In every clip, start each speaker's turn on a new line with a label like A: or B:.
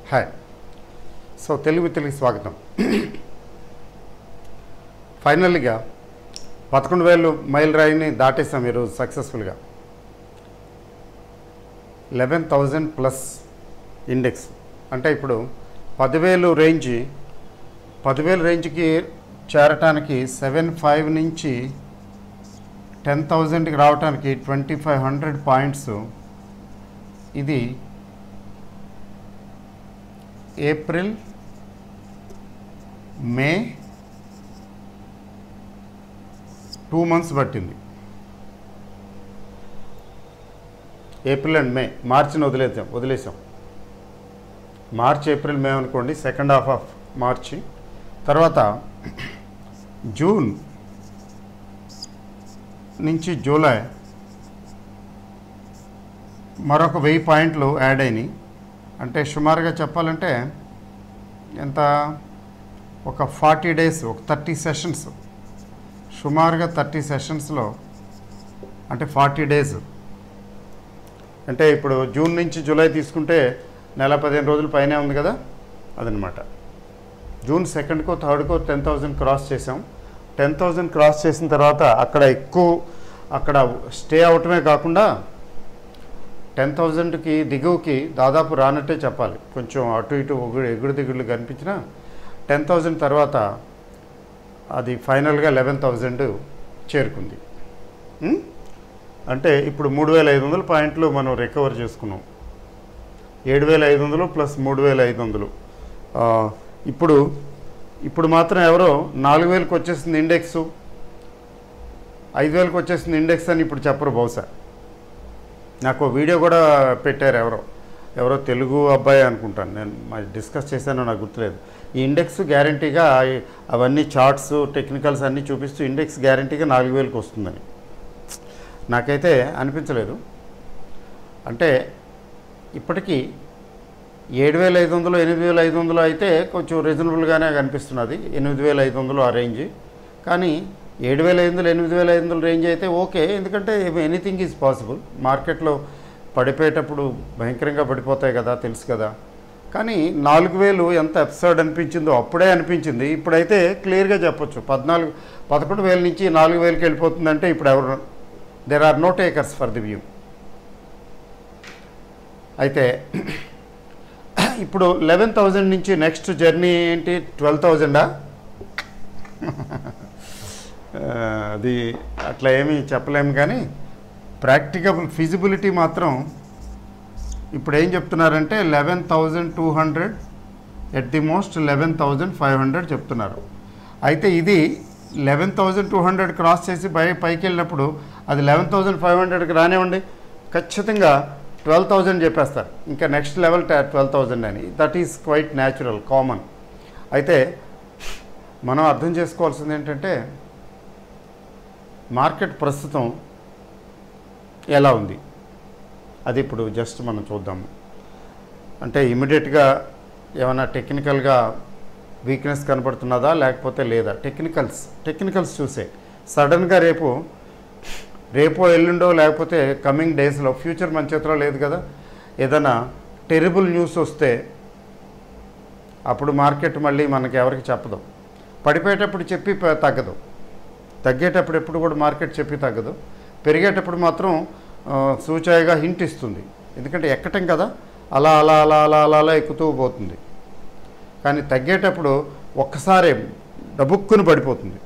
A: Hi so Telugu Telugu స్వాగతం ఫైనల్గా పదకొండు వేలు మైల్ రాయిని దాటేసాం ఈరోజు సక్సెస్ఫుల్గా లెవెన్ థౌజండ్ ప్లస్ ఇండెక్స్ అంటే ఇప్పుడు పదివేలు రేంజ్ పదివేలు రేంజ్కి చేరటానికి సెవెన్ ఫైవ్ నుంచి టెన్ థౌజండ్కి రావడానికి ట్వంటీ ఫైవ్ హండ్రెడ్ పాయింట్స్ ఇది ఏప్రిల్ మే టూ మంత్స్ పట్టింది ఏప్రిల్ అండ్ మే మార్చిని వదిలేసాం వదిలేసాం మార్చ్ ఏప్రిల్ మే అనుకోండి సెకండ్ హాఫ్ ఆఫ్ మార్చి తర్వాత జూన్ నుంచి జూలై మరొక వెయ్యి పాయింట్లు యాడ్ అయినాయి అంటే సుమారుగా చెప్పాలంటే ఎంత ఒక ఫార్టీ డేస్ ఒక థర్టీ సెషన్స్ సుమారుగా థర్టీ సెషన్స్లో అంటే ఫార్టీ డేస్ అంటే ఇప్పుడు జూన్ నుంచి జూలై తీసుకుంటే నెల పదిహేను రోజుల పైనే ఉంది కదా అదనమాట జూన్ సెకండ్కో థర్డ్కో టెన్ థౌజండ్ క్రాస్ చేసాం టెన్ థౌజండ్ క్రాస్ చేసిన తర్వాత అక్కడ ఎక్కువ అక్కడ స్టే అవటమే కాకుండా టెన్ థౌజండ్కి దిగువకి దాదాపు రానట్టే చెప్పాలి కొంచెం అటు ఇటు ఒగుడు ఎగుడు దిగుడు కనిపించిన టెన్ థౌజండ్ తర్వాత అది ఫైనల్గా లెవెన్ థౌజండ్ చేరుకుంది ఉం? అంటే ఇప్పుడు మూడు వేల ఐదు వందల పాయింట్లు మనం రికవర్ చేసుకున్నాం ఏడు వేల ఐదు వందలు ప్లస్ మూడు వేల ఐదు వందలు ఆ, ఇప్పుడు ఇప్పుడు మాత్రం ఎవరో నాలుగు వేలకు వచ్చేసింది ఇండెక్స్ ఐదు వేలకు వచ్చేసింది ఇండెక్స్ అని ఇప్పుడు చెప్పరు బహుశా నాకు ఓ వీడియో కూడా పెట్టారు ఎవరో ఎవరో తెలుగు అబ్బాయి అనుకుంటాను నేను మరి డిస్కస్ చేశానో నాకు గుర్తులేదు ఈ ఇండెక్స్ గ్యారంటీగా ఈ- అవన్నీ చార్ట్స్ టెక్నికల్స్ అన్నీ చూపిస్తూ ఇండెక్స్ గ్యారంటీగా నాలుగు వేలకు వస్తుందని నాకైతే అనిపించలేదు అంటే ఇప్పటికీ ఏడు వేల ఐదు వందలు ఎనిమిది వేల ఐదు వందలు అయితే కొంచెం రీజనబుల్గానే కనిపిస్తున్నది ఎనిమిది వేల ఐదు వందలు ఆ రేంజ్ కానీ ఏడు వేల ఐదు వందలు ఎనిమిది వేల ఐదు వందలు రేంజ్ అయితే ఓకే ఎందుకంటే ఎనీథింగ్ ఈజ్ పాసిబుల్ మార్కెట్లో పడిపోయేటప్పుడు భయంకరంగా పడిపోతాయి కదా తెలుసు కదా కానీ నాలుగు వేలు ఎంత ఎపిసోడ్ అనిపించిందో అప్పుడే అనిపించింది ఇప్పుడైతే క్లియర్గా చెప్పొచ్చు పద్నాలుగు పదకొండు వేల నుంచి నాలుగు వేలకి వెళ్ళిపోతుందంటే ఇప్పుడు ఎవరు there are no takers for the view అయితే ఇప్పుడు లెవెన్ థౌజండ్ నుంచి నెక్స్ట్ జర్నీ ఏంటి ట్వెల్వ్ థౌజండా అది అట్లా ఏమీ చెప్పలేము కానీ ప్రాక్టికబుల్ ఫిజిబిలిటీ మాత్రం ఇప్పుడు ఏం చెప్తున్నారంటే eleven thousand two hundred at the most eleven thousand five hundred చెప్తున్నారు అయితే ఇది eleven thousand two hundred cross చేసి పై పైకి వెళ్ళినప్పుడు అది లెవెన్ థౌజండ్ ఫైవ్ హండ్రెడ్కి రానివ్వండి ఖచ్చితంగా ట్వెల్వ్ థౌజండ్ చెప్పేస్తారు ఇంకా నెక్స్ట్ లెవెల్ ట్వెల్వ్ థౌజండ్ అని that is quite natural common అయితే మనం అర్థం చేసుకోవాల్సింది ఏంటంటే మార్కెట్ ప్రస్తుతం ఎలా ఉంది అది ఇప్పుడు జస్ట్ మనం చూద్దాము అంటే ఇమీడియట్గా ఏమైనా టెక్నికల్గా వీక్నెస్ కనబడుతున్నదా లేకపోతే లేదా టెక్నికల్స్ టెక్నికల్స్ చూసే సడన్గా రేపు రేపో ఎల్లుండో లేకపోతే కమింగ్ డేస్లో ఫ్యూచర్ మన చేతిలో లేదు కదా ఏదైనా టెరిబుల్ న్యూస్ వస్తే అప్పుడు మార్కెట్ మళ్ళీ మనకి ఎవరికి చెప్పదు పడిపోయేటప్పుడు చెప్పి ప- తగ్గదు తగ్గేటప్పుడు ఎప్పుడు కూడా మార్కెట్ చెప్పి తగ్గదు పెరిగేటప్పుడు మాత్రం ఆ, సూచాయిగా హింట్ ఇస్తుంది ఎందుకంటే ఎక్కటం కదా అలా అలా అలా అలా అలా అలా ఎక్కుతూ పోతుంది కానీ తగ్గేటప్పుడు ఒక్కసారే డబుక్కుని పడిపోతుంది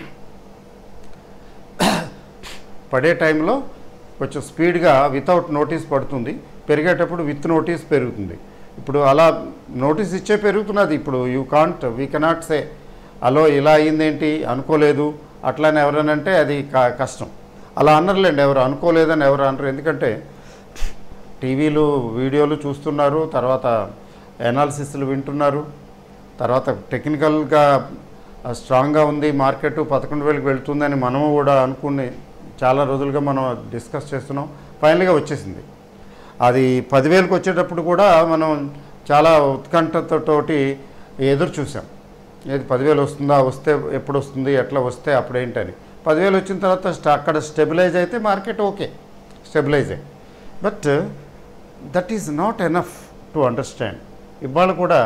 A: పడే టైంలో కొంచెం స్పీడ్గా వితౌట్ నోటీస్ పడుతుంది పెరిగేటప్పుడు విత్ నోటీస్ పెరుగుతుంది ఇప్పుడు అలా నోటీస్ ఇచ్చే పెరుగుతున్నది ఇప్పుడు you can't we cannot say అలో ఇలా అయిందేంటి అనుకోలేదు అట్లానే ఎవరనంటే అది క- కష్టం అలా అనర్లేండి ఎవరు అనుకోలేదని ఎవరు అనరు ఎందుకంటే టీవీలు వీడియోలు చూస్తున్నారు తర్వాత ఎనాలిసిస్లు వింటున్నారు తర్వాత టెక్నికల్గా స్ట్రాంగ్గా ఉంది మార్కెట్ పదకొండు వేలకు వెళ్తుందని మనము కూడా అనుకుని చాలా రోజులుగా మనం డిస్కస్ చేస్తున్నాం ఫైనల్గా వచ్చేసింది అది పదివేలకు వచ్చేటప్పుడు కూడా మనం చాలా ఉత్కంఠతోటి ఎదురు చూసాం ఏది పదివేలు వస్తుందా వస్తే ఎప్పుడు వస్తుంది ఎట్లా వస్తే అప్పుడేంటని పదివేలు వచ్చిన తర్వాత స్ట- అక్కడ స్టెబిలైజ్ అయితే మార్కెట్ ఓకే స్టెబిలైజ్ అయ్యి but that is not enough to understand ఇవాళ కూడా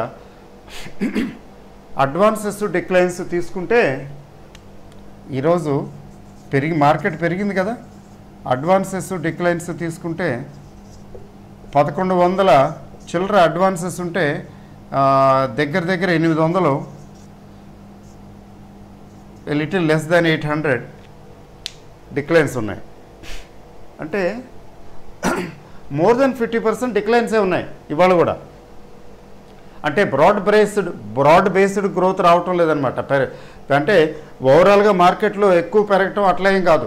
A: అడ్వాన్సెస్ డిక్లైన్స్ తీసుకుంటే ఈరోజు పెరిగి మార్కెట్ పెరిగింది కదా అడ్వాన్సెస్ డిక్లైన్స్ తీసుకుంటే పదకొండు వందల చిల్లర అడ్వాన్సెస్ ఉంటే ఆ, దగ్గర దగ్గర ఎనిమిది వందలు little less than eight hundred declines ఉన్నాయి అంటే మోర్ దెన్ ఫిఫ్టీ పర్సెంట్ డిక్లైన్సే ఉన్నాయి ఇవాళ కూడా అంటే broad based broad based growth రావటం లేదనమాట పెర అంటే ఓవరాల్గా మార్కెట్లో ఎక్కువ పెరగటం అట్లా ఏం కాదు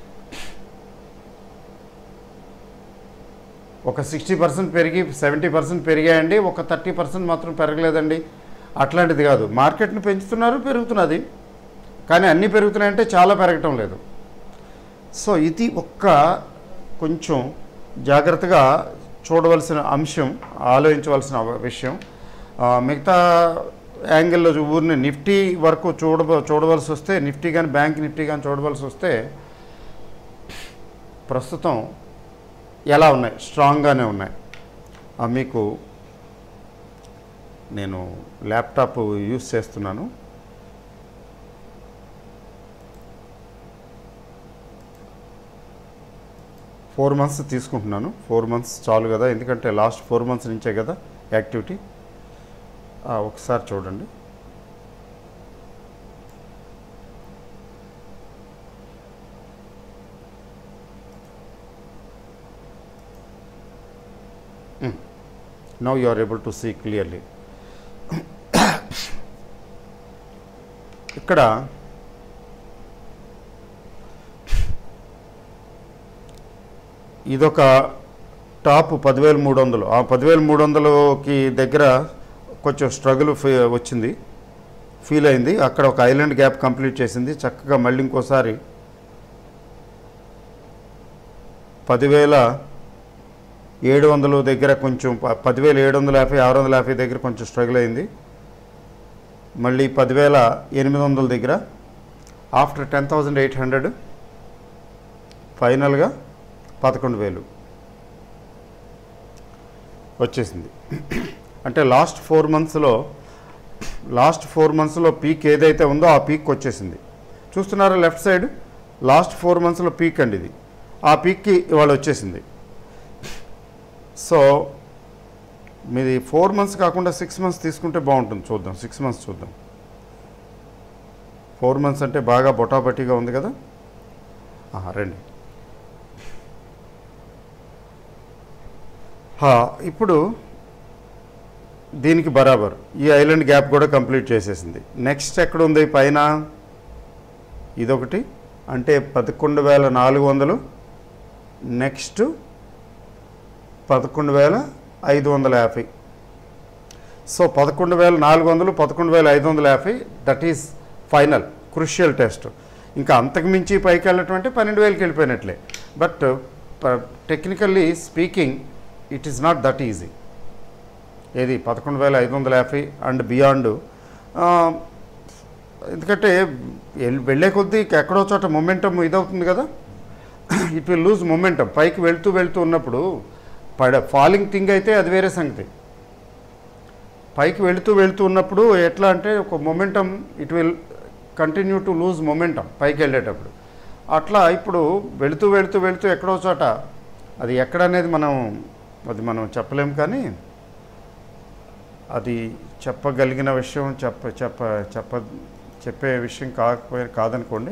A: ఒక సిక్స్టీ పర్సెంట్ పెరిగి సెవెంటీ పర్సెంట్ పెరిగాయండి ఒక థర్టీ పర్సెంట్ మాత్రం పెరగలేదండి అట్లాంటిది కాదు మార్కెట్ని పెంచుతున్నారు పెరుగుతున్నది కానీ అన్నీ పెరుగుతున్నాయంటే చాలా పెరగటం లేదు సో ఇది ఒక్క కొంచెం జాగ్రత్తగా చూడవలసిన అంశం ఆలోచించవలసిన అవ- విషయం ఆ, మిగతా యాంగిల్లో చూ- ఊరిని నిఫ్టీ వరకు చూడ చూడవలసి వస్తే నిఫ్టీ కానీ బ్యాంక్ నిఫ్టీ కానీ చూడవలసి వస్తే ప్రస్తుతం ఎలా ఉన్నాయి స్ట్రాంగ్గానే ఉన్నాయి ఆ, మీకు నేను ల్యాప్టాప్ యూస్ చేస్తున్నాను ఫోర్ మంత్స్ తీసుకుంటున్నాను ఫోర్ మంత్స్ చాలు కదా ఎందుకంటే లాస్ట్ ఫోర్ మంత్స్ నుంచే కదా యాక్టివిటీ ఆ, ఒకసారి చూడండి now you are able to see clearly ఇక్కడ ఇదొక టాప్ పదివేల మూడు వందలు ఆ పదివేల మూడు వందలకి దగ్గర కొంచెం స్ట్రగుల్ వచ్చింది ఫీల్ అయింది అక్కడ ఒక ఐలాండ్ గ్యాప్ కంప్లీట్ చేసింది చక్కగా మళ్ళీ ఇంకోసారి పదివేల ఏడు వందలు దగ్గర కొంచెం ప- పదివేల ఏడు వందల యాభై ఆరు వందల యాభై దగ్గర కొంచెం స్ట్రగుల్ అయింది మళ్ళీ పదివేల ఎనిమిది వందల దగ్గర after ten thousand eight hundred ఫైనల్గా పదకొండు వేలు వచ్చేసింది అంటే లాస్ట్ ఫోర్ మంత్స్లో లాస్ట్ ఫోర్ మంత్స్లో పీక్ ఏదైతే ఉందో ఆ పీక్ వచ్చేసింది చూస్తున్నారా లెఫ్ట్ సైడ్ లాస్ట్ ఫోర్ మంత్స్లో పీక్ అండి ఇది ఆ పీక్కి ఇవాళ వచ్చేసింది సో మీది ఫోర్ మంత్స్ కాకుండా సిక్స్ మంత్స్ తీసుకుంటే బాగుంటుంది చూద్దాం సిక్స్ మంత్స్ చూద్దాం ఫోర్ మంత్స్ అంటే బాగా బొటాబొటీగా ఉంది కదా ఆహా, రండి హా, ఇప్పుడు దీనికి బరాబర్ ఈ ఐలాండ్ గ్యాప్ కూడా కంప్లీట్ చేసేసింది నెక్స్ట్ ఎక్కడ ఉంది పైన ఇదొకటి అంటే పదకొండు వేల నాలుగు వందలు నెక్స్ట్ పదకొండు వేల ఐదు వందల యాభై సో పదకొండు వేల నాలుగు వందలు పదకొండు వేల ఐదు వందల యాభై that is final crucial test ఇంకా అంతకుమించి పైకి వెళ్ళటం అంటే పన్నెండు వేలకి వెళ్ళిపోయినట్లే but technically speaking it is not that easy ఏది పదకొండు వేల ఐదు వందల యాభై అండ్ బియాండ్ ఎందుకంటే ఎల్- వెళ్ళే కొద్దీ ఎక్కడో చోట మొమెంటం ఇదవుతుంది కదా ఇట్ విల్ లూజ్ మొమెంటం పైకి వెళ్తూ వెళ్తూ ఉన్నప్పుడు పడ ఫాలింగ్ థింగ్ అయితే అది వేరే సంగతి పైకి వెళుతూ వెళ్తూ ఉన్నప్పుడు ఎట్లా అంటే ఒక momentum it will continue to lose momentum పైకి వెళ్ళేటప్పుడు అట్లా ఇప్పుడు వెళుతూ వెళుతూ వెళుతూ ఎక్కడో చోట అది ఎక్కడ అనేది మనం అది మనం చెప్పలేం కానీ అది చెప్పగలిగిన విషయం చెప్ప చెప్ప చెప్ప చెప్పే విషయం కాకపోయి కాదనుకోండి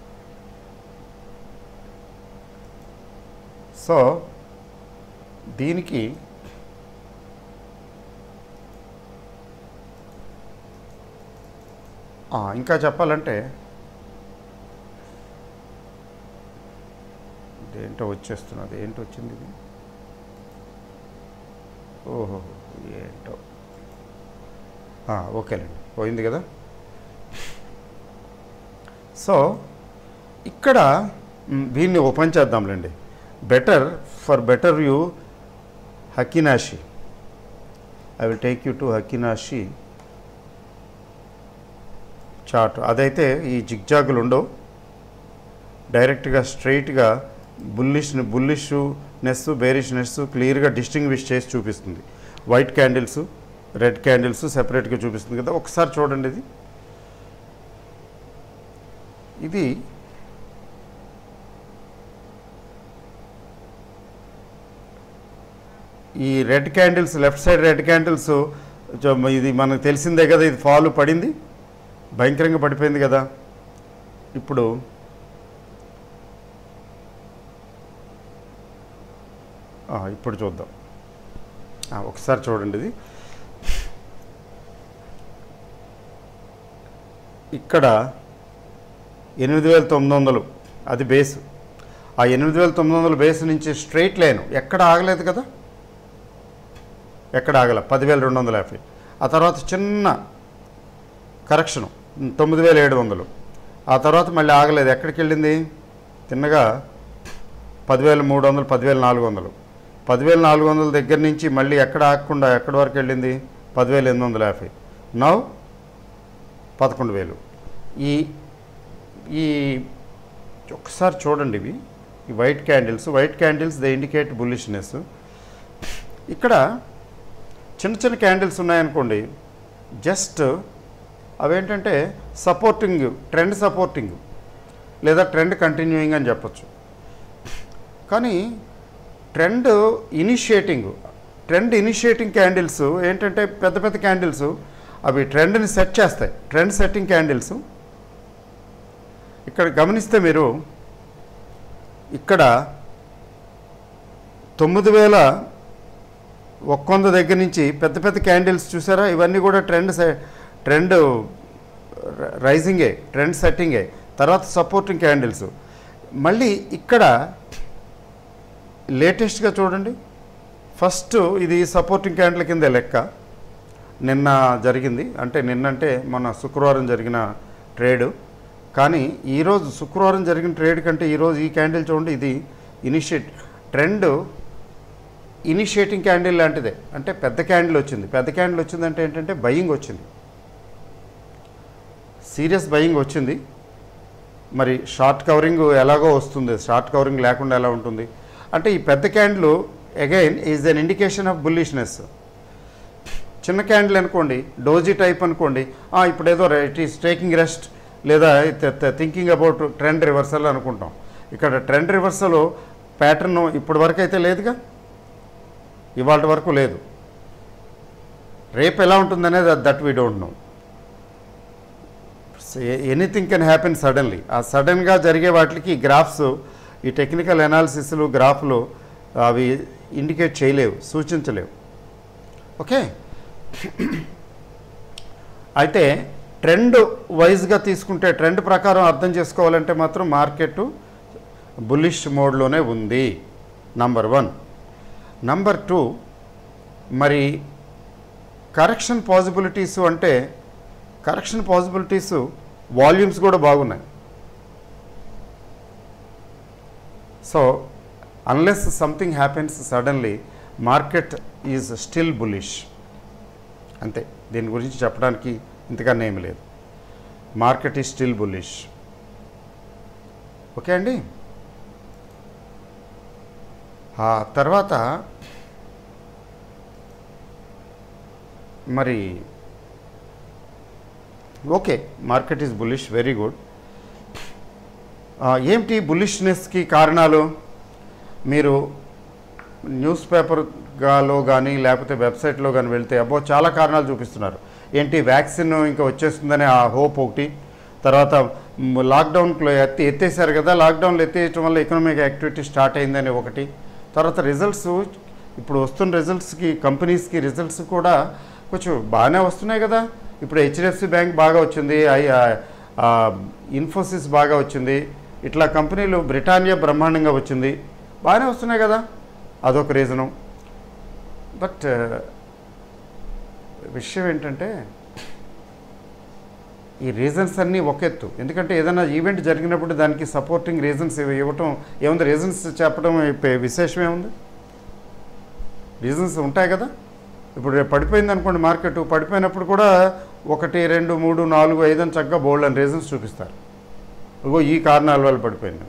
A: సో దీనికి ఆ, ఇంకా చెప్పాలంటే ఏంటో వచ్చేస్తున్నది ఏంటో వచ్చింది ఇది ఓహో ఏంటో ఆ, ఓకేనండి పోయింది కదా సో ఇక్కడ మ్, దీన్ని ఓపెన్ చేద్దాంలేండి better for better view Heikin Ashi I will take you to Heikin Ashi chart అదైతే ఈ జిగ్జాగులు ఉండవు డైరెక్ట్గా స్ట్రైట్గా bullish bullishness bearishness క్లియర్గా డిస్టింగ్విష్ చేసి చూపిస్తుంది వైట్ క్యాండిల్స్ రెడ్ క్యాండిల్స్ సెపరేట్గా చూపిస్తుంది కదా ఒకసారి చూడండి ఇది ఇది ఈ red candles left side red candles ఇది మనకు తెలిసిందే కదా ఇది ఫాల్ పడింది భయంకరంగా పడిపోయింది కదా ఇప్పుడు ఆ, ఇప్పుడు చూద్దాం ఆ, ఒకసారి చూడండి ఇది ఇక్కడ ఎనిమిది వేల తొమ్మిది వందలు అది బేస్ ఆ ఎనిమిది వేల తొమ్మిది వందల బేస్ నుంచి స్ట్రైట్ లైన్ ఎక్కడ ఆగలేదు కదా ఎక్కడ ఆగల పదివేల రెండు వందల యాభై ఆ తర్వాత చిన్న కరెక్షను తొమ్మిది వేల ఏడు వందలు ఆ తర్వాత మళ్ళీ ఆగలేదు ఎక్కడికి వెళ్ళింది తిన్నగా పదివేల మూడు వందలు పదివేల నాలుగు వందలు పదివేల నాలుగు వందల దగ్గర నుంచి మళ్ళీ ఎక్కడ ఆగకుండా ఎక్కడి వరకు వెళ్ళింది పదివేల ఎనిమిది వందల యాభై నవ్ పదకొండు వేలు ఈ ఈ ఒకసారి చూడండి ఇవి ఈ white candles white candles they indicate bullishness ఇక్కడ చిన్న చిన్న క్యాండిల్స్ ఉన్నాయనుకోండి జస్ట్ అవేంటంటే సపోర్టింగ్ ట్రెండ్ సపోర్టింగ్ లేదా ట్రెండ్ కంటిన్యూయింగ్ అని చెప్పొచ్చు కానీ trend initiating trend initiating candles ఏంటంటే పెద్ద పెద్ద క్యాండిల్స్ అవి ట్రెండ్ని సెట్ చేస్తాయి ట్రెండ్ సెట్టింగ్ క్యాండిల్స్ ఇక్కడ గమనిస్తే మీరు ఇక్కడ తొమ్మిది వేల ఒక్క వంద దగ్గర నుంచి పెద్ద పెద్ద క్యాండిల్స్ చూసారా ఇవన్నీ కూడా ట్రెండ్ సె- ట్రెండ్ రైజింగే ట్రెండ్ సెట్టింగే తర్వాత సపోర్టింగ్ క్యాండిల్స్ మళ్ళీ ఇక్కడ లేటెస్ట్గా చూడండి ఫస్ట్ ఇది సపోర్టింగ్ క్యాండిల్ కింద లెక్క నిన్న జరిగింది అంటే నిన్నంటే మన శుక్రవారం జరిగిన ట్రేడు కానీ ఈరోజు శుక్రవారం జరిగిన ట్రేడ్ కంటే ఈరోజు ఈ క్యాండిల్ చూడండి ఇది ఇనిషియేట్ ట్రెండ్ ఇనిషియేటింగ్ క్యాండిల్ లాంటిదే అంటే పెద్ద క్యాండిల్ వచ్చింది పెద్ద క్యాండిల్ వచ్చిందంటే ఏంటంటే బయింగ్ వచ్చింది సీరియస్ బయింగ్ వచ్చింది మరి షార్ట్ కవరింగ్ ఎలాగో వస్తుంది షార్ట్ కవరింగ్ లేకుండా ఎలా ఉంటుంది అంటే ఈ పెద్ద candle again is an indication of bullishness చిన్న క్యాండిల్ అనుకోండి డోజీ టైప్ అనుకోండి "ఆ, ఇప్పుడు ఏదో ఇట్ ఈస్ టేకింగ్ రెస్ట్ లేదా థింకింగ్ అబౌట్ ట్రెండ్ రివర్సల్ అనుకుంటాం ఇక్కడ ట్రెండ్ రివర్సల్ ప్యాటర్న్ ఇప్పటి వరకు అయితే లేదుగా ఇవాళ వరకు లేదు రేపు ఎలా ఉంటుందనేది that we don't know anything can happen suddenly ఆ సడన్గా జరిగే వాటికి గ్రాఫ్స్ ఈ టెక్నికల్ అనాలిసిస్లు గ్రాఫ్లు అవి ఇండికేట్ చేయలేవు సూచించలేవు ఓకే అయితే ట్రెండ్ వైజ్గా తీసుకుంటే ట్రెండ్ ప్రకారం అర్థం చేసుకోవాలంటే మాత్రం మార్కెట్ బుల్లిష్ మోడ్లోనే ఉంది నంబర్ వన్ నంబర్ టూ మరి కరెక్షన్ పాసిబిలిటీస్ అంటే కరెక్షన్ పాసిబిలిటీస్ వాల్యూమ్స్ కూడా బాగున్నాయి so unless something happens suddenly market is still bullish అంతే దీని గురించి చెప్పడానికి ఇంతకన్నా ఏమి లేదు market is still bullish okay అండి ఆ తర్వాత మరి okay market is bullish very good ఏంటి బులిష్నెస్కి కారణాలు మీరు న్యూస్ పేపర్గాలో కానీ లేకపోతే వెబ్సైట్లో కానీ వెళ్తే అబ్బో చాలా కారణాలు చూపిస్తున్నారు ఏంటి వ్యాక్సిన్ ఇంకా వచ్చేస్తుందనే ఆ హోప్ ఒకటి తర్వాత మ్, లాక్డౌన్లో ఎత్తి ఎత్తేసారు కదా లాక్డౌన్లో ఎత్తేయటం వల్ల ఎకనామిక్ యాక్టివిటీ స్టార్ట్ అయిందని ఒకటి తర్వాత రిజల్ట్స్ ఇప్పుడు వస్తున్న రిజల్ట్స్కి కంపెనీస్కి రిజల్ట్స్ కూడా కొంచెం బాగానే వస్తున్నాయి కదా ఇప్పుడు హెచ్డిఎఫ్సి బ్యాంక్ బాగా వచ్చింది ఐ ఆ, ఇన్ఫోసిస్ బాగా వచ్చింది ఇట్లా కంపెనీలు బ్రిటానియా బ్రహ్మాండంగా వచ్చింది బాగానే వస్తున్నాయి కదా అదొక రీజను బట్ విషయం ఏంటంటే ఈ రీజన్స్ అన్నీ ఒక ఎత్తు ఎందుకంటే ఏదైనా ఈవెంట్ జరిగినప్పుడు దానికి సపోర్టింగ్ రీజన్స్ ఇవ్వటం ఏముంది రీజన్స్ చెప్పడం ఇప్ప- విశేషం ఏముంది రీజన్స్ ఉంటాయి కదా ఇప్పుడు రేపు పడిపోయింది అనుకోండి మార్కెట్ పడిపోయినప్పుడు కూడా ఒకటి రెండు మూడు నాలుగు ఐదు అని చక్కగా బోల్డ్ అని రీజన్స్ చూపిస్తారు ఇగో ఈ కారణాల వల్ల పడిపోయింది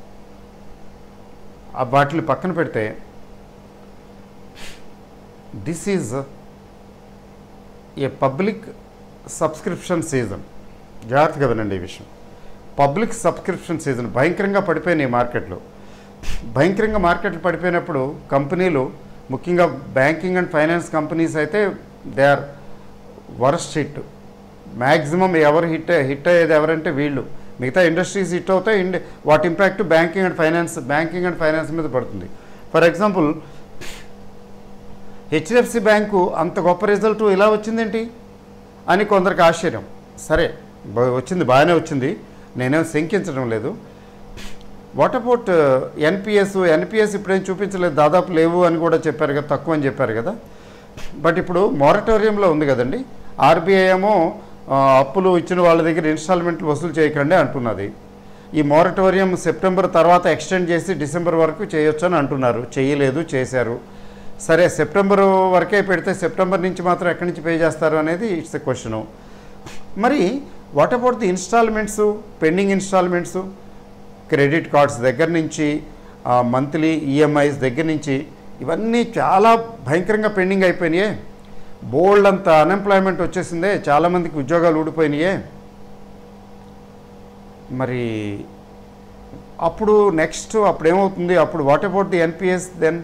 A: ఆ వాటిని పక్కన పెడితే this is a public subscription season జాగ్రత్తగా వినండి ఈ విషయం పబ్లిక్ సబ్స్క్రిప్షన్ సీజన్ భయంకరంగా పడిపోయినాయి మార్కెట్లో భయంకరంగా మార్కెట్లు పడిపోయినప్పుడు కంపెనీలు ముఖ్యంగా బ్యాంకింగ్ అండ్ ఫైనాన్స్ కంపెనీస్ అయితే they are worst hit maximum ఎవరు హిట్ హిట్ అయ్యేది ఎవరంటే వీళ్ళు మిగతా ఇండస్ట్రీస్ హిట్ అవుతాయి ఇండి వాటి impact banking and finance banking and finance మీద పడుతుంది ఫర్ ఎగ్జాంపుల్ హెచ్డిఎఫ్సి బ్యాంకు అంత గొప్ప రిజల్ట్ ఇలా వచ్చిందేంటి అని కొందరికి ఆశ్చర్యం సరే బ- వచ్చింది బాగానే వచ్చింది నేనేం శంకించడం లేదు వాట్ అబౌట్ ఎన్పిఎస్ ఎన్పిఎస్ ఇప్పుడేం చూపించలేదు దాదాపు లేవు అని కూడా చెప్పారు కదా తక్కువ అని చెప్పారు కదా బట్ ఇప్పుడు మారటోరియంలో ఉంది కదండి ఆర్బీఐ ఏమో ఆ, అప్పులు ఇచ్చిన వాళ్ళ దగ్గర ఇన్స్టాల్మెంట్లు వసూలు చేయకండి అంటున్నది ఈ మారటోరియం సెప్టెంబర్ తర్వాత ఎక్స్టెండ్ చేసి డిసెంబర్ వరకు చేయొచ్చు అని అంటున్నారు చేయలేదు చేశారు సరే సెప్టెంబర్ వరకే పెడితే సెప్టెంబర్ నుంచి మాత్రం ఎక్కడి నుంచి పే చేస్తారు అనేది ఇట్స్ ఎ క్వశ్చను మరి what about the installments pending installments credit cards దగ్గర నుంచి మంత్లీ ఈఎంఐస్ దగ్గర నుంచి ఇవన్నీ చాలా భయంకరంగా పెండింగ్ అయిపోయినాయే బోల్డ్ అంత అన్ఎంప్లాయ్మెంట్ వచ్చేసిందే చాలామందికి ఉద్యోగాలు ఊడిపోయినాయే మరి అప్పుడు నెక్స్ట్ అప్పుడు ఏమవుతుంది అప్పుడు what about the NPS then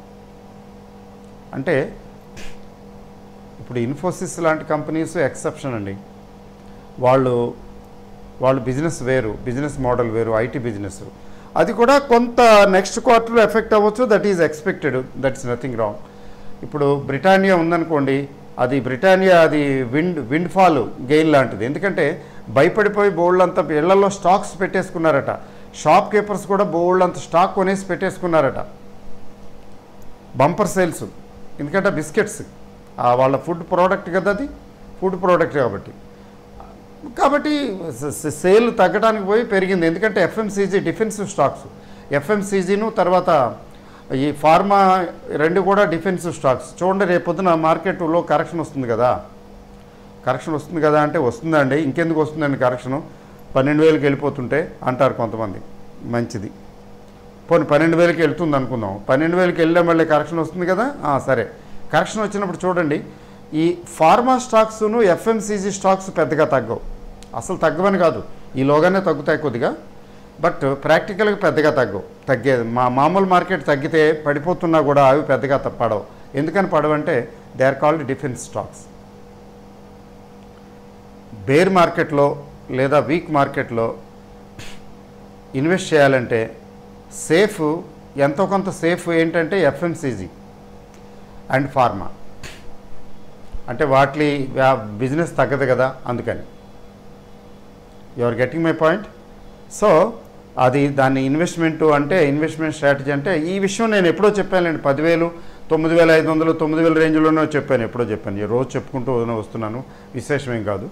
A: అంటే ఇప్పుడు ఇన్ఫోసిస్ లాంటి కంపెనీస్ ఎక్సెప్షన్ అండి వాళ్ళు వాళ్ళు బిజినెస్ వేరు బిజినెస్ మోడల్ వేరు ఐటీ బిజినెస్ అది కూడా కొంత నెక్స్ట్ క్వార్టర్లో ఎఫెక్ట్ అవ్వచ్చు that is expected that's nothing wrong ఇప్పుడు బ్రిటానియా ఉందనుకోండి అది బ్రిటానియా అది విండ్ విండ్ ఫాల్ గెయిన్ లాంటిది ఎందుకంటే భయపడిపోయి బోల్డ్ అంత ఇళ్లలో స్టాక్స్ పెట్టేసుకున్నారట షాప్ కీపర్స్ కూడా బోల్డ్ అంత స్టాక్ కొనేసి పెట్టేసుకున్నారట బంపర్ సేల్స్ ఎందుకంటే బిస్కెట్స్ ఆ వాళ్ళ ఫుడ్ ప్రోడక్ట్ కదా అది ఫుడ్ ప్రోడక్ట్ కాబట్టి కాబట్టి స- స- సేల్ తగ్గడానికి పోయి పెరిగింది ఎందుకంటే ఎఫ్ఎంసీజీ డిఫెన్సివ్ స్టాక్స్ ఎఫ్ఎంసీజీను తర్వాత ఈ ఫార్మా రెండు కూడా డిఫెన్సివ్ స్టాక్స్ చూడండి రేపు పొద్దున మార్కెట్లో కరెక్షన్ వస్తుంది కదా కరెక్షన్ వస్తుంది కదా అంటే వస్తుందండి ఇంకెందుకు వస్తుందండి కరెక్షను పన్నెండు వేలకు వెళ్ళిపోతుంటే అంటారు కొంతమంది మంచిది పోనీ పన్నెండు వేలకి వెళ్తుంది అనుకుందాం పన్నెండు వేలకి వెళ్ళే మళ్ళీ కరెక్షన్ వస్తుంది కదా ఆ, సరే కరెక్షన్ వచ్చినప్పుడు చూడండి ఈ ఫార్మా స్టాక్స్ను ఎఫ్ఎంసీజీ స్టాక్స్ పెద్దగా తగ్గవు అసలు తగ్గవని కాదు ఈలోగానే తగ్గుతాయి కొద్దిగా బట్ ప్రాక్టికల్గా పెద్దగా తగ్గవు తగ్గేది మా మామూలు మార్కెట్ తగ్గితే పడిపోతున్నా కూడా అవి పెద్దగా త- పడవు ఎందుకని పడవంటే they are called defence stocks bear మార్కెట్లో లేదా వీక్ మార్కెట్లో ఇన్వెస్ట్ చేయాలంటే సేఫ్ ఎంతో కొంత సేఫ్ ఏంటంటే ఎఫ్ఎంసీజీ అండ్ ఫార్మా అంటే వాటి బిజినెస్ తగ్గదు కదా అందుకని you are getting my point so అది దాన్ని ఇన్వెస్ట్మెంట్ అంటే ఇన్వెస్ట్మెంట్ స్ట్రాటజీ అంటే ఈ విషయం నేను ఎప్పుడో చెప్పానండి పదివేలు తొమ్మిది వేల ఐదు వందలు తొమ్మిది వేల రేంజ్లోనే చెప్పాను ఎప్పుడో చెప్పాను ఈ రోజు చెప్పుకుంటూ వస్తున్నాను విశేషమేం కాదు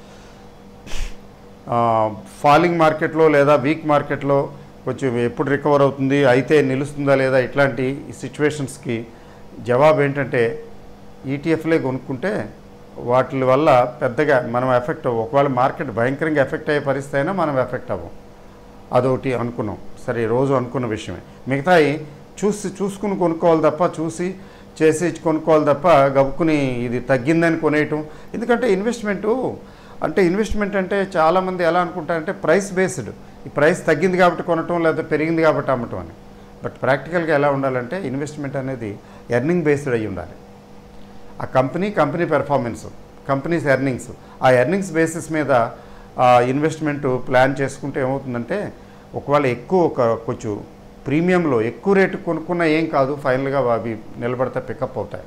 A: ఫాలింగ్ మార్కెట్లో లేదా వీక్ మార్కెట్లో కొంచెం ఎప్పుడు రికవర్ అవుతుంది అయితే నిలుస్తుందా లేదా ఇట్లాంటి సిచ్యువేషన్స్కి జవాబు ఏంటంటే ఈటీఎఫ్లే కొనుక్కుంటే వాటి వల్ల పెద్దగా మనం ఎఫెక్ట్ అవ్వం ఒకవేళ మార్కెట్ భయంకరంగా ఎఫెక్ట్ అయ్యే పరిస్థితి అయినా మనం ఎఫెక్ట్ అవ్వం అదొకటి అనుకున్నాం సరే రోజు అనుకున్న విషయమే మిగతాయి చూసి చూసుకుని కొనుక్కోవాలి తప్ప చూసి చేసి కొనుక్కోవాలి తప్ప గబుక్కుని ఇది తగ్గిందని కొనేయటం ఎందుకంటే ఇన్వెస్ట్మెంటు అంటే ఇన్వెస్ట్మెంట్ అంటే చాలామంది ఎలా అనుకుంటారంటే ప్రైస్ బేస్డ్ ఈ ప్రైస్ తగ్గింది కాబట్టి కొనటం లేదా పెరిగింది కాబట్టి అమ్మటం అని బట్ ప్రాక్టికల్గా ఎలా ఉండాలంటే ఇన్వెస్ట్మెంట్ అనేది ఎర్నింగ్ బేస్డ్ అయి ఉండాలి ఆ company company performance companies earnings ఆ ఎర్నింగ్స్ బేసిస్ మీద ఇన్వెస్ట్మెంట్ ప్లాన్ చేసుకుంటే ఏమవుతుందంటే ఒకవేళ ఎక్కువ ఒక కొంచెం ప్రీమియంలో ఎక్కువ రేటు కొనుక్కున్నా ఏం కాదు ఫైనల్గా అవి నిలబడితే పికప్ అవుతాయి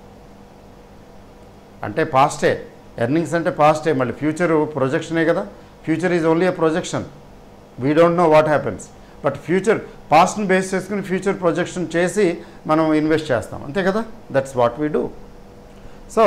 A: అంటే పాస్టే ఎర్నింగ్స్ అంటే పాస్టే మళ్ళీ ఫ్యూచర్ ప్రొజెక్షనే కదా future is only a projection we don't know what happens but future పాస్ట్ని బేస్ చేసుకుని ఫ్యూచర్ ప్రొజెక్షన్ చేసి మనం ఇన్వెస్ట్ చేస్తాం అంతే కదా that's what we do so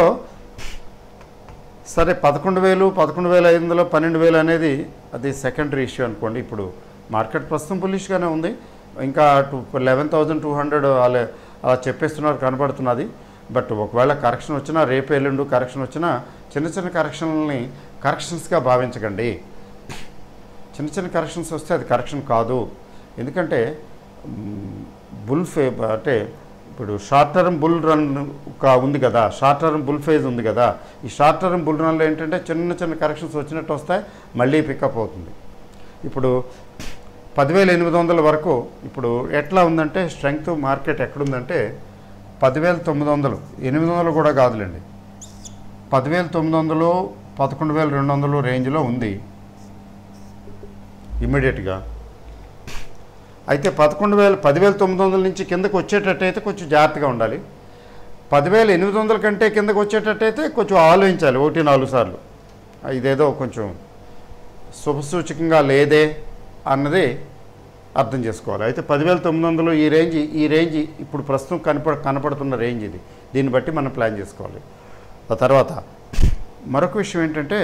A: సరే పదకొండు వేలు పదకొండు వేల ఐదు వందలు పన్నెండు వేలు అనేది అది సెకండరీ ఇష్యూ అనుకోండి ఇప్పుడు మార్కెట్ ప్రస్తుతం పులిష్గానే ఉంది ఇంకా to eleven thousand two hundred అలా అలా చెప్పేస్తున్నారు కనబడుతున్నది బట్ ఒకవేళ కరెక్షన్ వచ్చినా రేపు ఎల్లుండు కరెక్షన్ వచ్చినా చిన్న చిన్న కరెక్షన్లని కరెక్షన్స్గా భావించకండి చిన్న చిన్న కరెక్షన్స్ వస్తే అది కరెక్షన్ కాదు ఎందుకంటే బుల్ ఫే అంటే ఇప్పుడు షార్ట్ టర్మ్ బుల్ రన్ ఒక ఉంది కదా షార్ట్ టర్మ్ బుల్ ఫేజ్ ఉంది కదా ఈ షార్ట్ టర్మ్ బుల్ రన్లో ఏంటంటే చిన్న చిన్న కరెక్షన్స్ వచ్చినట్టు వస్తాయి మళ్ళీ పికప్ అవుతుంది ఇప్పుడు పదివేల ఎనిమిది వందల వరకు ఇప్పుడు ఎట్లా ఉందంటే స్ట్రెంగ్త్ మార్కెట్ ఎక్కడుందంటే పదివేల తొమ్మిది వందలు ఎనిమిది వందలు కూడా కాదులేండి పదివేల తొమ్మిది వందలు పదకొండు వేల రెండు వందలు రేంజ్లో ఉంది ఇమ్మీడియట్గా అయితే పదకొండు వేల పదివేల తొమ్మిది వందల నుంచి కిందకు వచ్చేటట్టయితే కొంచెం జాగ్రత్తగా ఉండాలి పదివేల ఎనిమిది వందల కంటే కిందకు వచ్చేటట్టయితే కొంచెం ఆలోచించాలి ఒకటి నాలుగు సార్లు ఇదేదో కొంచెం శుభసూచకంగా లేదే అన్నది అర్థం చేసుకోవాలి అయితే పదివేల తొమ్మిది వందలు ఈ రేంజ్ ఈ రేంజ్ ఇప్పుడు ప్రస్తుతం కనపడ కనపడుతున్న రేంజ్ ఇది దీన్ని బట్టి మనం ప్లాన్ చేసుకోవాలి ఆ తర్వాత మరొక విషయం ఏంటంటే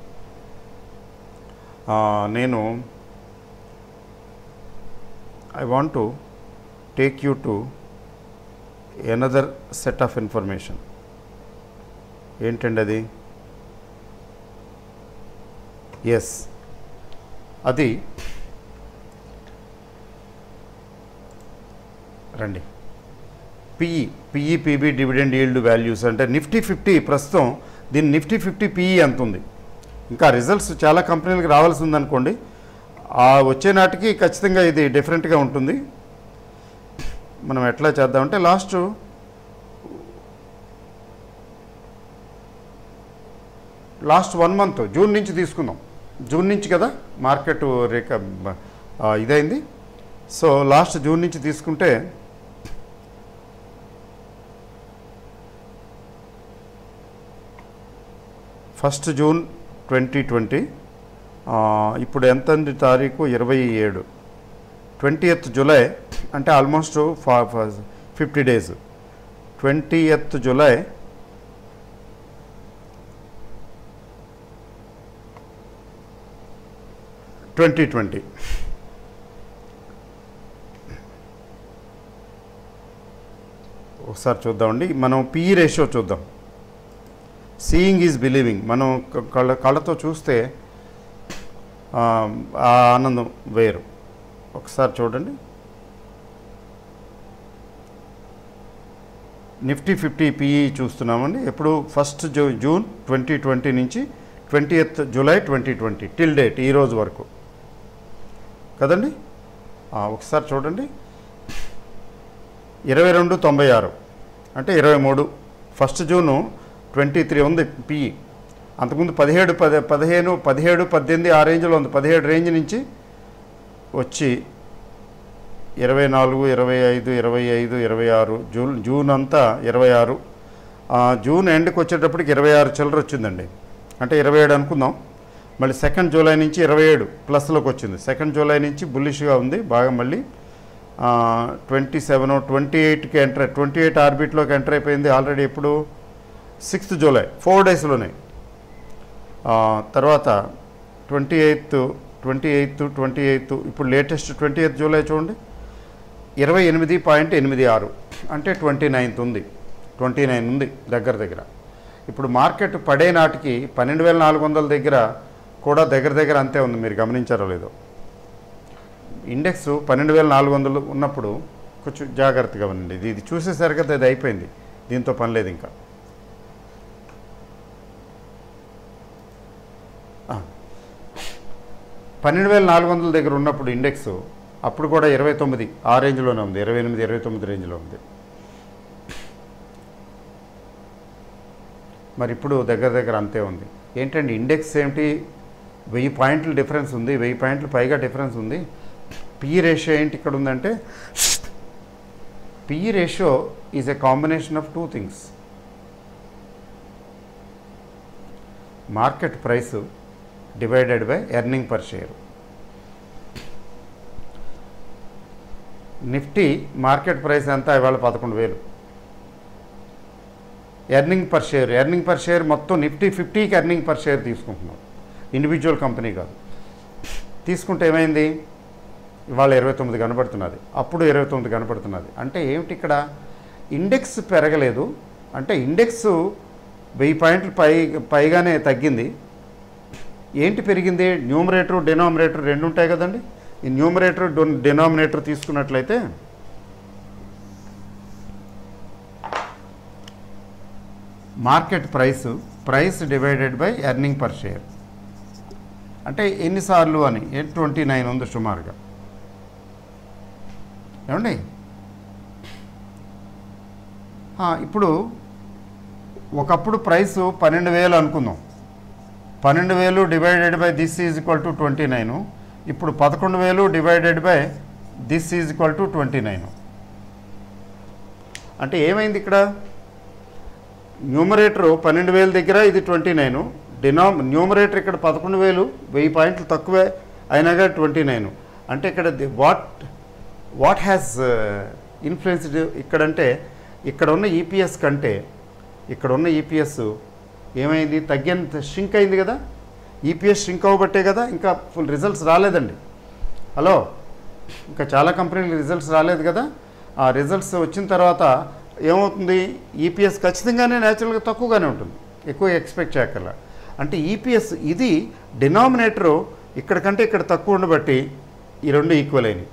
A: ఆ, నేను I want to take you to another set of information ఏంటండి అది ఎస్ అది రండి PE PE PB dividend yield values అంటే నిఫ్టీ ఫిఫ్టీ ప్రస్తుతం దీని నిఫ్టీ ఫిఫ్టీ పిఈ ఎంత ఉంది ఇంకా రిజల్ట్స్ చాలా కంపెనీలకు రావాల్సి ఉందనుకోండి ఆ వచ్చే నాటికి ఖచ్చితంగా ఇది డిఫరెంట్గా ఉంటుంది మనం ఎట్లా చేద్దామంటే last last one month June నుంచి తీసుకుందాం జూన్ నుంచి కదా మార్కెట్ రేక ఆ, ఇదైంది సో లాస్ట్ జూన్ నుంచి తీసుకుంటే ఫస్ట్ జూన్ ట్వంటీ ట్వంటీ ఇప్పుడు ఎంత ఉంది తారీఖు ఇరవై ఏడు ట్వంటీ ఎత్ జూలై అంటే almost fifty days twenty eighth July twenty twenty ఒకసారి చూద్దామండి మనం పిఈ రేషియో చూద్దాం సీయింగ్ ఈజ్ బిలీవింగ్ మనం క- కళ్ళ కళ్ళతో చూస్తే ఆ ఆ ఆనందం వేరు ఒకసారి చూడండి నిఫ్టీ ఫిఫ్టీ పిఈ చూస్తున్నామండి ఎప్పుడు ఫస్ట్ జూ జూన్ ట్వంటీ ట్వంటీ నుంచి twenty eighth July twenty twenty till date ఈ రోజు వరకు కదండి ఆ, ఒకసారి చూడండి ఇరవై రెండు తొంభై ఆరు అంటే ఇరవై మూడు ఫస్ట్ జూను ట్వంటీ త్రీ ఉంది పిఈ అంతకుముందు పదిహేడు పది పదిహేను పదిహేడు పద్దెనిమిది ఆ రేంజ్లో ఉంది పదిహేడు రేంజ్ నుంచి వచ్చి ఇరవై నాలుగు ఇరవై ఐదు ఇరవై ఐదు ఇరవై ఆరు జూన్ జూన్ అంతా ఇరవై ఆరు ఆ, జూన్ ఎండ్కి వచ్చేటప్పటికి ఇరవై ఆరు చిల్లర వచ్చిందండి అంటే ఇరవై ఏడు అనుకుందాం మళ్ళీ సెకండ్ జూలై నుంచి ఇరవై ఏడు ప్లస్లోకి వచ్చింది సెకండ్ జూలై నుంచి బుల్లిష్గా ఉంది బాగా మళ్ళీ ట్వంటీ సెవెన్ ట్వంటీ ఎయిట్కి ఎంటర్ ట్వంటీ ఎయిట్ ఆర్బిట్లోకి ఎంటర్ అయిపోయింది ఆల్రెడీ ఎప్పుడు సిక్స్త్ జూలై ఫోర్ డేస్లోనే ఆ, తర్వాత twenty eighth twenty eighth twenty eighth ఇప్పుడు లేటెస్ట్ ట్వంటీ ఎయిత్ జూలై చూడండి ఇరవై ఎనిమిది పాయింట్ ఎనిమిది ఆరు అంటే ట్వంటీ నైన్త్ ఉంది ట్వంటీ నైన్ ఉంది దగ్గర దగ్గర ఇప్పుడు మార్కెట్ పడే నాటికి పన్నెండు వేల నాలుగు వందల దగ్గర కూడా దగ్గర దగ్గర అంతే ఉంది మీరు గమనించారో లేదో ఇండెక్స్ పన్నెండు వేల నాలుగు వందలు ఉన్నప్పుడు కొంచెం జాగ్రత్తగా ఉండండి ఇది ఇది చూసేసరికి అది అయిపోయింది దీంతో పని లేదు ఇంకా ఆ. పన్నెండు వేల నాలుగు వందల దగ్గర ఉన్నప్పుడు ఇండెక్స్ అప్పుడు కూడా ఇరవై తొమ్మిది ఆ రేంజ్లోనే ఉంది ఇరవై ఎనిమిది ఇరవై తొమ్మిది రేంజ్లో ఉంది మరి ఇప్పుడు దగ్గర దగ్గర అంతే ఉంది ఏంటండి ఇండెక్స్ ఏమిటి వెయ్యి పాయింట్ల డిఫరెన్స్ ఉంది వెయ్యి పాయింట్లు పైగా డిఫరెన్స్ ఉంది పిఈ రేషియో ఏంటి ఇక్కడ ఉందంటే PE ratio is a combination of two things market price divided by earning per share Nifty market price ఎంత ఇవాళ పదకొండు వేలు earning per share earning per share మొత్తం నిఫ్టీ ఫిఫ్టీకి ఎర్నింగ్ పర్ షేర్ తీసుకుంటున్నాం ఇండివిజువల్ కంపెనీ కాదు తీసుకుంటే ఏమైంది ఇవాళ ఇరవై తొమ్మిది కనబడుతున్నది అప్పుడు ఇరవై తొమ్మిది కనబడుతున్నది అంటే ఏమిటి ఇక్కడ ఇండెక్స్ పెరగలేదు అంటే ఇండెక్స్ వెయ్యి పాయింట్లు పై పైగానే తగ్గింది ఏంటి పెరిగింది న్యూమరేటర్ డినామినేటర్ రెండు ఉంటాయి కదండి ఈ న్యూమరేటర్ డినామినేటర్ తీసుకున్నట్లయితే market price price divided by earning per share అంటే ఎన్నిసార్లు అని ట్వంటీ నైన్ ఉంది సుమారుగా ఏమండి ఆ, ఇప్పుడు ఒకప్పుడు ప్రైస్ పన్నెండు వేలు అనుకుందాం పన్నెండు వేలు divided by this is equal to twenty nine ఇప్పుడు పదకొండు వేలు divided by this is equal to twenty nine అంటే ఏమైంది ఇక్కడ న్యూమరేటర్ పన్నెండు వేల దగ్గర ఇది ట్వంటీ నైన్ డినామ్ న్యూమరేటర్ ఇక్కడ పదకొండు వేలు వెయ్యి పాయింట్లు తక్కువే అయినాగా ట్వంటీ నైన్ అంటే ఇక్కడ వాట్ వాట్ హ్యాస్ ఇన్ఫ్లుయెన్స్డ్ ఇక్కడంటే ఇక్కడ ఉన్న ఈపీఎస్ కంటే ఇక్కడ ఉన్న ఈపీఎస్ ఏమైంది తగ్గిన షింక్ అయింది కదా ఈపీఎస్ షింక్ అవ్వబట్టే కదా ఇంకా ఫుల్ రిజల్ట్స్ రాలేదండి హలో ఇంకా చాలా కంపెనీలు రిజల్ట్స్ రాలేదు కదా ఆ రిజల్ట్స్ వచ్చిన తర్వాత ఏమవుతుంది ఈపీఎస్ ఖచ్చితంగానే న్యాచురల్గా తక్కువగానే ఉంటుంది ఎక్కువ ఎక్స్పెక్ట్ చేయక్కర్లా అంటే ఈపీఎస్ ఇది డినామినేటరు ఇక్కడ కంటే ఇక్కడ తక్కువ ఉండబట్టి ఈ రెండు ఈక్వల్ అయినాయి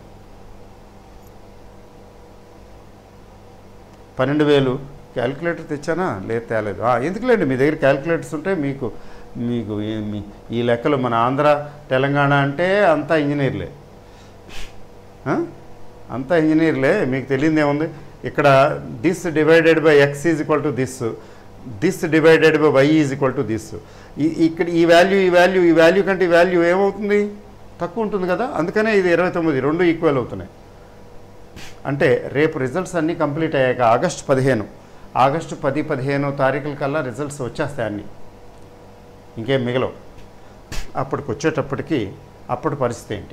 A: పన్నెండు వేలు క్యాలిక్యులేటర్ తెచ్చానా లేదు తేలేదు ఆ, ఎందుకులేండి మీ దగ్గర క్యాలిక్యులేటర్స్ ఉంటే మీకు మీకు ఈ- మీ- ఈ లెక్కలు మన ఆంధ్ర తెలంగాణ అంటే అంతా ఇంజనీర్లే ఆ? అంతా ఇంజనీర్లే మీకు తెలియదు ఏముంది ఇక్కడ this divided by X is equal to this this divided by Y is equal to this ఇక్కడ ఈ వాల్యూ ఈ వాల్యూ ఈ వాల్యూ కంటే ఈ వాల్యూ ఏమవుతుంది తక్కువ ఉంటుంది కదా అందుకనే ఇది ఇరవై తొమ్మిది రెండు ఈక్వల్ అవుతున్నాయి అంటే రేపు రిజల్ట్స్ అన్నీ కంప్లీట్ అయ్యాక ఆగస్టు పదిహేను ఆగస్టు పది పదిహేను తారీఖుల కల్లా రిజల్ట్స్ వచ్చేస్తాయి అన్నీ ఇంకేం మిగలవు అప్పటికి వచ్చేటప్పటికి అప్పటి పరిస్థితి ఏంటి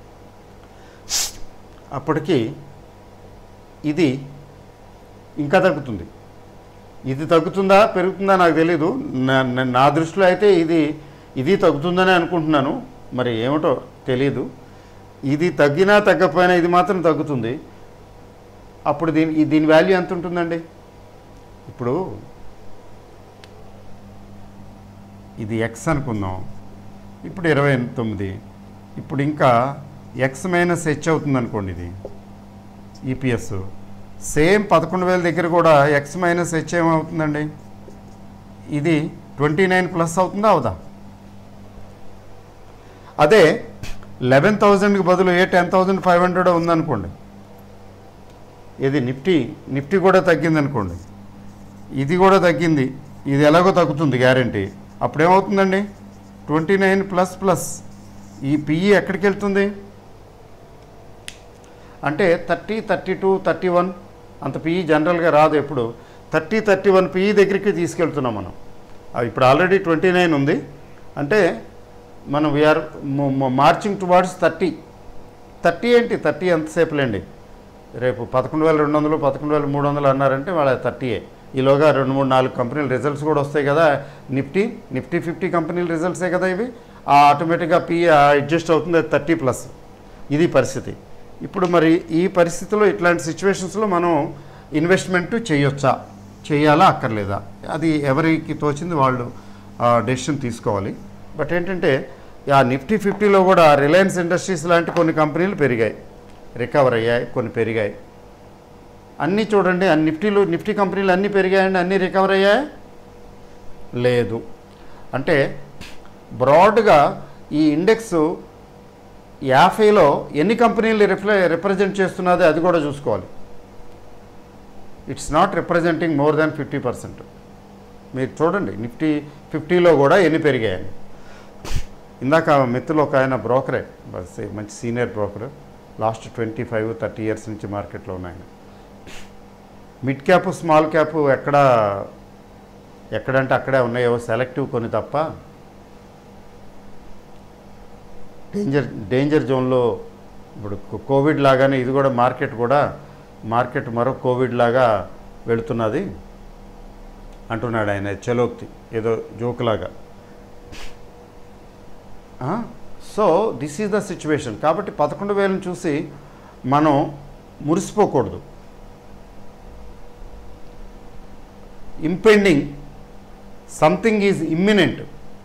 A: అప్పటికి ఇది ఇంకా తగ్గుతుంది ఇది తగ్గుతుందా పెరుగుతుందా నాకు తెలీదు నా- నా- నా దృష్టిలో అయితే ఇది ఇది తగ్గుతుందని అనుకుంటున్నాను మరి ఏమిటో తెలీదు ఇది తగ్గినా తగ్గకపోయినా ఇది మాత్రం తగ్గుతుంది అప్పుడు దీని ఈ- దీని వాల్యూ ఎంత ఉంటుందండి ఇప్పుడు ఇది ఎక్స్ అనుకుందాం ఇప్పుడు ఇరవై తొమ్మిది ఇప్పుడు ఇంకా ఎక్స్ మైనస్ హెచ్ అవుతుంది అనుకోండి ఇది ఈపీఎస్ సేమ్ పదకొండు వేల దగ్గర కూడా ఎక్స్ మైనస్ హెచ్ ఏమవుతుందండి ఇది ట్వంటీ నైన్ ప్లస్ అవుతుందా అవుదా అదే లెవెన్ థౌజండ్కి బదులు a ten thousand five hundred ఉందనుకోండి ఇది నిఫ్టీ నిఫ్టీ కూడా తగ్గింది అనుకోండి ఇది కూడా తగ్గింది ఇది ఎలాగో తగ్గుతుంది గ్యారంటీ అప్పుడేమవుతుందండి ట్వంటీ నైన్ ప్లస్ ప్లస్ ఈ పిఈ ఎక్కడికి వెళ్తుంది అంటే thirty thirty two thirty one అంత పిఈ జనరల్గా రాదు ఎప్పుడు థర్టీ థర్టీ వన్ పిఈ దగ్గరికి తీసుకెళ్తున్నాం మనం ఆ, ఇప్పుడు ఆల్రెడీ ట్వంటీ నైన్ ఉంది అంటే మనం we are marching towards thirty thirty ఏంటి థర్టీ ఎంతసేపులేండి రేపు పదకొండు వేల రెండు వందలు పదకొండు వేల మూడు వందలు అన్నారంటే వాళ్ళ థర్టీయే ఈలోగా రెండు మూడు నాలుగు కంపెనీల రిజల్ట్స్ కూడా వస్తాయి కదా నిఫ్టీ నిఫ్టీ ఫిఫ్టీ కంపెనీల రిజల్ట్సే కదా ఇవి ఆ ఆటోమేటిక్గా పి అడ్జస్ట్ అవుతుంది థర్టీ ప్లస్ ఇది పరిస్థితి ఇప్పుడు మరి ఈ పరిస్థితిలో ఇట్లాంటి సిచ్యువేషన్స్లో మనం ఇన్వెస్ట్మెంట్ చేయొచ్చా చేయాలా అక్కర్లేదా అది ఎవరికి తోచింది వాళ్ళు డెసిషన్ తీసుకోవాలి బట్ ఏంటంటే ఆ నిఫ్టీ ఫిఫ్టీలో కూడా రిలయన్స్ ఇండస్ట్రీస్ లాంటి కొన్ని కంపెనీలు పెరిగాయి రికవర్ అయ్యాయి కొన్ని పెరిగాయి అన్నీ చూడండి అన్ని నిఫ్టీలు నిఫ్టీ కంపెనీలు అన్నీ పెరిగాయండి అన్నీ రికవర్ అయ్యాయి లేదు అంటే బ్రాడ్గా ఈ ఇండెక్స్ యాభైలో ఎన్ని కంపెనీలు రిఫ్లె రిప్రజెంట్ చేస్తున్నది అది కూడా చూసుకోవాలి it's not representing more than fifty percent మీరు చూడండి నిఫ్టీ ఫిఫ్టీలో కూడా ఎన్ని పెరిగాయని ఇందాక మిత్రులు ఒక ఆయన బ్రోకరే బస్ మంచి senior broker last twenty five thirty years నుంచి మార్కెట్లో ఉన్నాయి మిడ్ క్యాప్ స్మాల్ క్యాప్ ఎక్కడ ఎక్కడంటే అక్కడే ఉన్నాయో సెలెక్టివ్ కొన్ని తప్ప డేంజర్ డేంజర్ జోన్లో ఇప్పుడు కో- కోవిడ్ లాగానే ఇది కూడా మార్కెట్ కూడా మార్కెట్ మరో కోవిడ్ లాగా వెళుతున్నది అంటున్నాడు ఆయన చలోక్తి ఏదో జోకులాగా so this is the situation కాబట్టి పదకొండు వేలను చూసి మనం మురిసిపోకూడదు impending something is imminent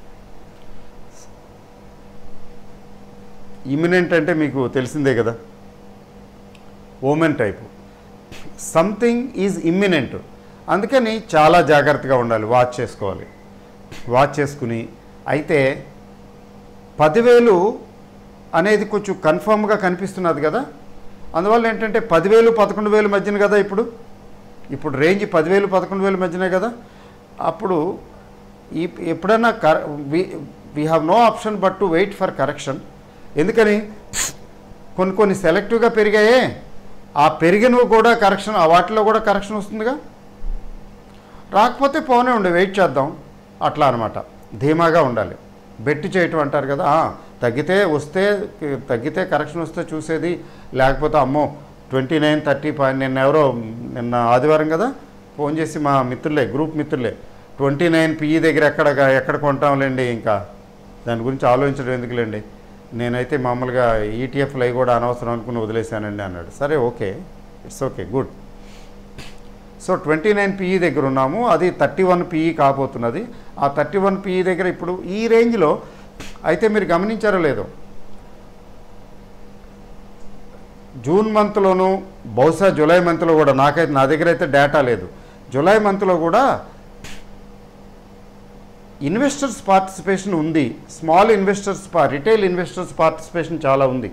A: imminent అంటే మీకు తెలిసిందే కదా omen type something is imminent అందుకని చాలా జాగ్రత్తగా ఉండాలి వాచ్ చేసుకోవాలి వాచ్ చేసుకుని అయితే పదివేలు అనేది కొంచెం కన్ఫామ్గా కనిపిస్తున్నది కదా అందువల్ల ఏంటంటే పదివేలు పదకొండు వేలు మధ్యన కదా ఇప్పుడు ఇప్పుడు రేంజ్ పదివేలు పదకొండు వేలు మధ్యనే కదా అప్పుడు ఈ ఎప్పుడైనా కర we have no option but to wait for correction ఎందుకని కొన్ని కొన్ని సెలెక్టివ్గా పెరిగాయే ఆ పెరిగినవి కూడా కరెక్షన్ ఆ వాటిలో కూడా కరెక్షన్ వస్తుందిగా రాకపోతే పోనే ఉండే వెయిట్ చేద్దాం అట్లా అనమాట ధీమాగా ఉండాలి బెట్టి చేయటం అంటారు కదా ఆ, తగ్గితే వస్తే తగ్గితే కరెక్షన్ వస్తే చూసేది లేకపోతే అమ్మో ట్వంటీ నైన్ థర్టీ పాయింట్ నిన్న ఎవరో నిన్న ఆదివారం కదా ఫోన్ చేసి మా మిత్రులే గ్రూప్ మిత్రులే ట్వంటీ నైన్ పిఈ దగ్గర ఎక్కడ ఎక్కడ కొంటాంలేండి ఇంకా దాని గురించి ఆలోచించడం ఎందుకులేండి నేనైతే మామూలుగా ఈటీఎఫ్లు అవి కూడా అనవసరం అనుకుని వదిలేశానండి అన్నాడు సరే okay it's okay good so twenty nine PE దగ్గర ఉన్నాము అది థర్టీ వన్ పిఈ కాబోతున్నది ఆ థర్టీ వన్ పిఈ దగ్గర ఇప్పుడు ఈ రేంజ్లో అయితే మీరు గమనించారో లేదో జూన్ మంత్లోను బహుశా జూలై మంత్లో కూడా నాకైతే నా దగ్గర అయితే డేటా లేదు జూలై మంత్లో కూడా ఇన్వెస్టర్స్ పార్టిసిపేషన్ ఉంది small investors retail investors participation చాలా ఉంది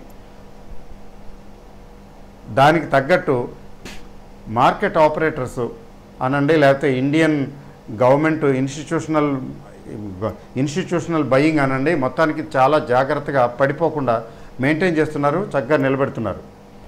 A: దానికి తగ్గట్టు మార్కెట్ ఆపరేటర్స్ అనండి లేకపోతే Indian government institutional institutional buying అనండి మొత్తానికి చాలా జాగ్రత్తగా పడిపోకుండా మెయింటైన్ చేస్తున్నారు చక్కగా నిలబెడుతున్నారు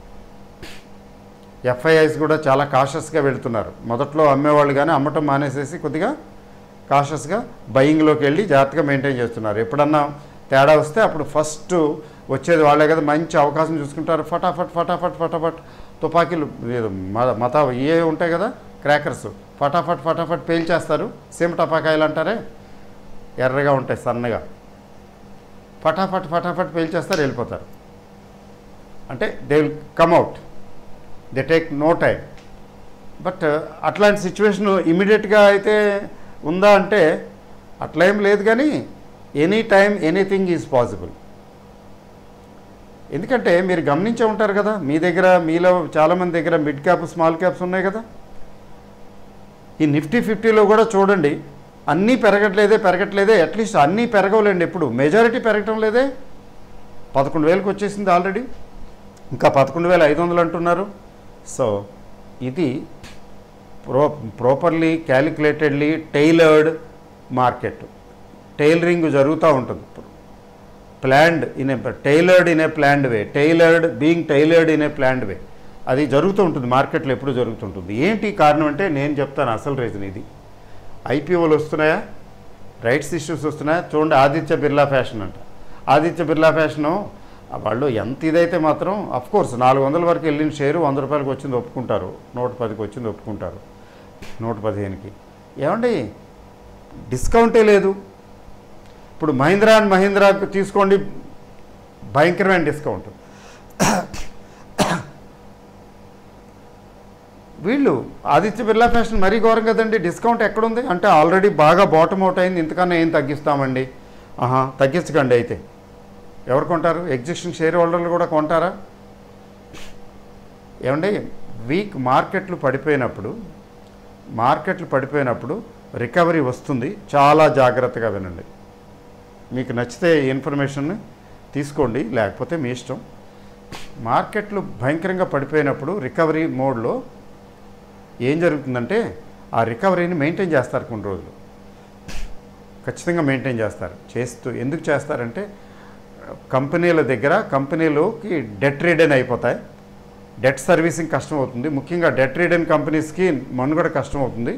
A: ఎఫ్ఐఐస్ కూడా చాలా కాషస్గా వెళుతున్నారు మొదట్లో అమ్మేవాళ్ళు కానీ అమ్మటం మానేసేసి కొద్దిగా కాషస్గా బయింగ్లోకి వెళ్ళి జాగ్రత్తగా మెయింటైన్ చేస్తున్నారు ఎప్పుడన్నా తేడా వస్తే అప్పుడు ఫస్ట్ వచ్చేది వాళ్ళే కదా మంచి అవకాశం చూసుకుంటారు ఫటాఫట్ ఫటాఫట్ ఫటాఫట్ తుపాకీలు లేదు మ- మత ఏ ఉంటాయి కదా క్రాకర్స్ ఫటాఫట్ ఫటాఫట్ పేల్చేస్తారు సేమ్ టపాకాయలు అంటారే ఎర్రగా ఉంటాయి సన్నగా ఫటాఫట్ ఫటాఫట్ పేల్చేస్తారు వెళ్ళిపోతారు అంటే they will come out they take no time but అట్లాంటి సిచ్యువేషన్ ఇమీడియట్గా అయితే ఉందా అంటే అట్లా ఏం లేదు కానీ any time anything is possible ఎందుకంటే మీరు గమనించే ఉంటారు కదా మీ దగ్గర మీలో చాలామంది దగ్గర మిడ్ క్యాప్ స్మాల్ క్యాప్స్ ఉన్నాయి కదా ఈ నిఫ్టీ ఫిఫ్టీలో కూడా చూడండి అన్నీ పెరగట్లేదే పెరగట్లేదే అట్లీస్ట్ అన్నీ పెరగవులేండి ఎప్పుడు మెజారిటీ పెరగటం లేదే పదకొండు వేలకు వచ్చేసింది ఆల్రెడీ ఇంకా పదకొండు వేల ఐదు వందలు అంటున్నారు సో ఇది ప్రో properly calculatedly tailored market tailoring జరుగుతూ ఉంటుంది planned in a tailored in a planned way tailored being tailored in a planned way అది జరుగుతూ ఉంటుంది మార్కెట్లో ఎప్పుడు జరుగుతుంటుంది ఏంటి కారణం అంటే నేను చెప్తాను అసలు రీజన్ ఇది ఐపీఓలు వస్తున్నాయా రైట్స్ ఇష్యూస్ వస్తున్నాయా చూడండి ఆదిత్య బిర్లా ఫ్యాషన్ అంట ఆదిత్య బిర్లా ఫ్యాషను వాళ్ళు ఎంత ఇదైతే మాత్రం అఫ్ కోర్స్ నాలుగు వందల వరకు వెళ్ళిన షేరు వంద రూపాయలకి వచ్చింది ఒప్పుకుంటారు నూట పదికి వచ్చింది ఒప్పుకుంటారు నూట పదిహేనుకి ఏమండి డిస్కౌంటే లేదు ఇప్పుడు మహీంద్రా అండ్ మహీంద్రా తీసుకోండి భయంకరమైన డిస్కౌంట్ వీళ్ళు ఆదిత్య బిర్లా ఫ్యాషన్ మరీ ఘోరం కదండి డిస్కౌంట్ ఎక్కడుంది అంటే ఆల్రెడీ బాగా బాటమ్ అవుట్ అయింది ఇంతకన్నా ఏం తగ్గిస్తామండి ఆహా తగ్గించకండి అయితే ఎవరు కొంటారు ఎగ్జిస్టింగ్ షేర్ హోల్డర్లు కూడా కొంటారా ఏమండి వీక్ మార్కెట్లు పడిపోయినప్పుడు మార్కెట్లు పడిపోయినప్పుడు రికవరీ వస్తుంది చాలా జాగ్రత్తగా వినండి మీకు నచ్చితే ఈ ఇన్ఫర్మేషన్ తీసుకోండి లేకపోతే మీ ఇష్టం మార్కెట్లు భయంకరంగా పడిపోయినప్పుడు రికవరీ మోడ్లో ఏం జరుగుతుందంటే ఆ రికవరీని మెయింటైన్ చేస్తారు కొన్ని రోజులు ఖచ్చితంగా మెయింటైన్ చేస్తారు చేస్తూ ఎందుకు చేస్తారంటే కంపెనీల దగ్గర కంపెనీలోకి డెట్ రీడెన్ అయిపోతాయి డెట్ సర్వీసింగ్ కష్టం అవుతుంది ముఖ్యంగా డెట్ రీడెన్ కంపెనీస్కి మనుగడ కష్టం అవుతుంది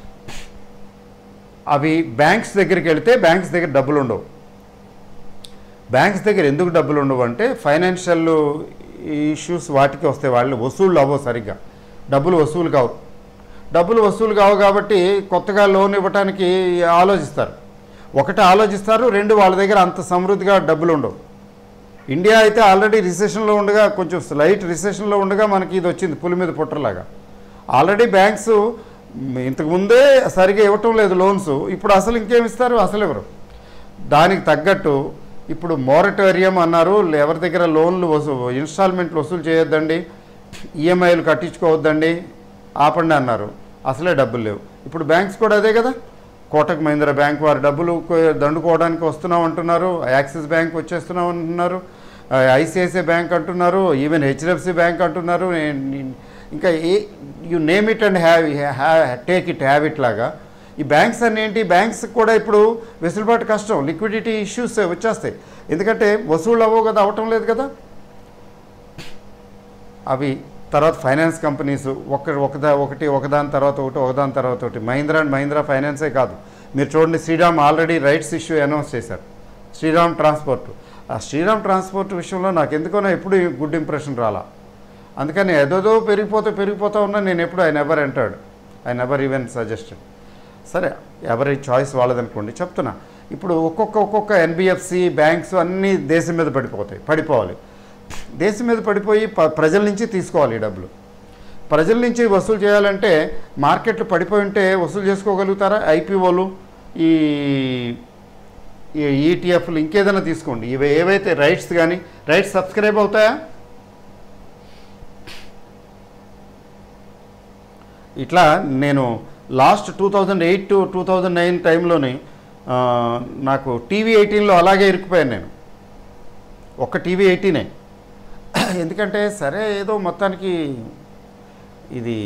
A: అవి బ్యాంక్స్ దగ్గరికి వెళితే బ్యాంక్స్ దగ్గర డబ్బులు ఉండవు బ్యాంక్స్ దగ్గర ఎందుకు డబ్బులు ఉండవు అంటే ఫైనాన్షియల్ ఇష్యూస్ వాటికి వస్తాయి వాళ్ళు వసూళ్ళు అవ్వవు సరిగ్గా డబ్బులు వసూలు కావు డబ్బులు వసూలు కావు కాబట్టి కొత్తగా లోన్ ఇవ్వడానికి ఆలోచిస్తారు ఒకటి ఆలోచిస్తారు రెండు వాళ్ళ దగ్గర అంత సమృద్ధిగా డబ్బులు ఉండవు ఇండియా అయితే ఆల్రెడీ రిసెషన్లో ఉండగా కొంచెం స్లైట్ రిసెషన్లో ఉండగా మనకి ఇది వచ్చింది పులి మీద పుట్టలాగా ఆల్రెడీ బ్యాంక్స్ ఇంతకు ముందే సరిగా ఇవ్వటం లేదు లోన్స్ ఇప్పుడు అసలు ఇంకేం ఇస్తారు అసలు ఎవరు దానికి తగ్గట్టు ఇప్పుడు మోరటోరియం అన్నారు ఎవరి దగ్గర లోన్లు వసూ ఇన్స్టాల్మెంట్లు వసూలు చేయొద్దండి ఈఎంఐలు కట్టించుకోవద్దండి ఆపండి అన్నారు అసలే డబ్బులు లేవు ఇప్పుడు బ్యాంక్స్ కూడా అదే కదా కోటక్ మహీంద్రా బ్యాంక్ వారి డబ్బులు కొ- దండుకోవడానికి వస్తున్నాం అంటున్నారు యాక్సిస్ బ్యాంక్ వచ్చేస్తున్నాం అంటున్నారు ఐసిఐసిఐ బ్యాంక్ అంటున్నారు ఈవెన్ హెచ్డిఎఫ్సి బ్యాంక్ అంటున్నారు నే- నే- ఇంకా ఏ you name it and have take it have it లాగా ఈ బ్యాంక్స్ అన్ని ఏంటి బ్యాంక్స్ కూడా ఇప్పుడు వెసులుబాటు కష్టం లిక్విడిటీ ఇష్యూస్ వచ్చేస్తాయి ఎందుకంటే వసూళ్ళు అవ్వవు కదా అవటం లేదు కదా అవి తర్వాత ఫైనాన్స్ కంపెనీస్ ఒక ఒకదా ఒకటి ఒకదాని తర్వాత ఒకటి ఒకదాని తర్వాత ఒకటి మహీంద్రా అండ్ మహీంద్రా ఫైనాన్సే కాదు మీరు చూడండి Shriram already rights issue announce చేశారు శ్రీరామ్ ట్రాన్స్పోర్ట్ ఆ శ్రీరామ్ ట్రాన్స్పోర్ట్ విషయంలో నాకు ఎందుకనో ఎప్పుడు గుడ్ ఇంప్రెషన్ రాలా అందుకని ఏదోదో పెరిగిపోతే పెరిగిపోతా ఉన్నా నేను ఎప్పుడు I never entered I never even suggested సరే ఎవరి చాయిస్ వాళ్ళదనుకోండి చెప్తున్నా ఇప్పుడు ఒక్కొక్క ఒక్కొక్క ఎన్బిఎఫ్సి బ్యాంక్స్ అన్నీ దేశం మీద పడిపోతాయి పడిపోవాలి దేశం మీద పడిపోయి ప- ప్రజల నుంచి తీసుకోవాలి ఈ డబ్బులు ప్రజల నుంచి వసూలు చేయాలంటే మార్కెట్లు పడిపోయి ఉంటే వసూలు చేసుకోగలుగుతారా ఐపీఓలు ఈ ఈటీఎఫ్లు ఇంకేదైనా తీసుకోండి ఇవి ఏవైతే రైట్స్ కానీ రైట్స్ సబ్స్క్రైబ్ అవుతాయా ఇట్లా నేను last two thousand eight to two thousand nine టైంలోని ఆ, నాకు టీవీ ఎయిటీన్లో అలాగే ఇరుక్కుపోయాను నేను ఒక్క టీవీ ఎయిటీనే ఎందుకంటే సరే ఏదో మొత్తానికి ఇది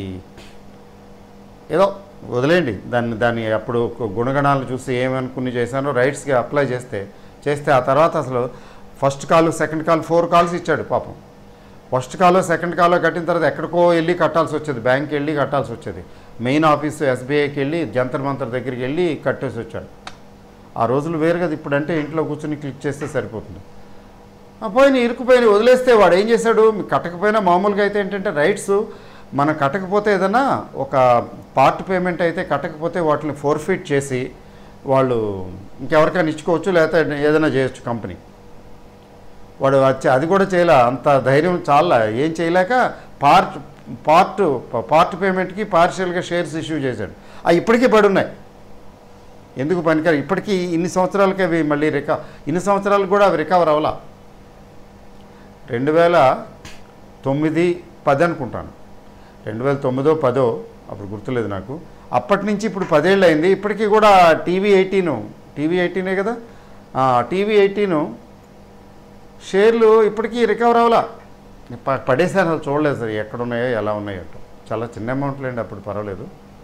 A: ఏదో వదిలేయండి దాన్ని దాన్ని అప్పుడు గుణగణాలు చూసి ఏమనుకుని చేశానో రైట్స్కి అప్లై చేస్తే చేస్తే ఆ తర్వాత అసలు first call second call four calls ఇచ్చాడు పాపం ఫస్ట్ కాలో సెకండ్ కాలో కట్టిన తర్వాత ఎక్కడికో వెళ్ళి కట్టాల్సి వచ్చేది బ్యాంక్కి వెళ్ళి కట్టాల్సి వచ్చేది మెయిన్ ఆఫీసు ఎస్బీఐకి వెళ్ళి జంతర్ మంతర్ దగ్గరికి వెళ్ళి కట్టేసి వచ్చాడు ఆ రోజులు వేరు కదా ఇప్పుడంటే ఇంట్లో కూర్చొని క్లిక్ చేస్తే సరిపోతుంది ఆ పోయిన ఇరుకుపోయిన వదిలేస్తే వాడు ఏం చేశాడు మీకు కట్టకపోయినా మామూలుగా అయితే ఏంటంటే రైట్స్ మనం కట్టకపోతే ఏదైనా ఒక పార్ట్ పేమెంట్ అయితే కట్టకపోతే వాటిని ఫోర్ఫిట్ చేసి వాళ్ళు ఇంకెవరికైనా ఇచ్చుకోవచ్చు లేకపోతే ఏదైనా చేయొచ్చు కంపెనీ వాడు వచ్చి అది కూడా చేయలే అంత ధైర్యం చాలా ఏం చేయలేక పార్ట్ పార్ట్ పార్ట్ పేమెంట్కి పార్షియల్గా షేర్స్ ఇష్యూ చేశాడు అవి ఇప్పటికీ పడి ఉన్నాయి ఎందుకు పనికిరా ఇప్పటికీ ఇన్ని సంవత్సరాలకి అవి మళ్ళీ రిక ఇన్ని సంవత్సరాలకు కూడా అవి రికవర్ అవ్వాల రెండు వేల తొమ్మిది పది అనుకుంటాను రెండు వేల తొమ్మిదో పదో అప్పుడు గుర్తులేదు నాకు అప్పటి నుంచి ఇప్పుడు పదేళ్ళు అయింది ఇప్పటికీ కూడా టీవీ ఎయిటీను టీవీ ఎయిటీనే కదా టీవీ ఎయిటీను షేర్లు ఇప్పటికీ రికవర్ అవ్వాలా ప- పడేసాను అసలు చూడలేదు సార్ ఎక్కడ ఉన్నాయో ఎలా ఉన్నాయో అటు చాలా చిన్న అమౌంట్లు అండి అప్పుడు పర్వాలేదు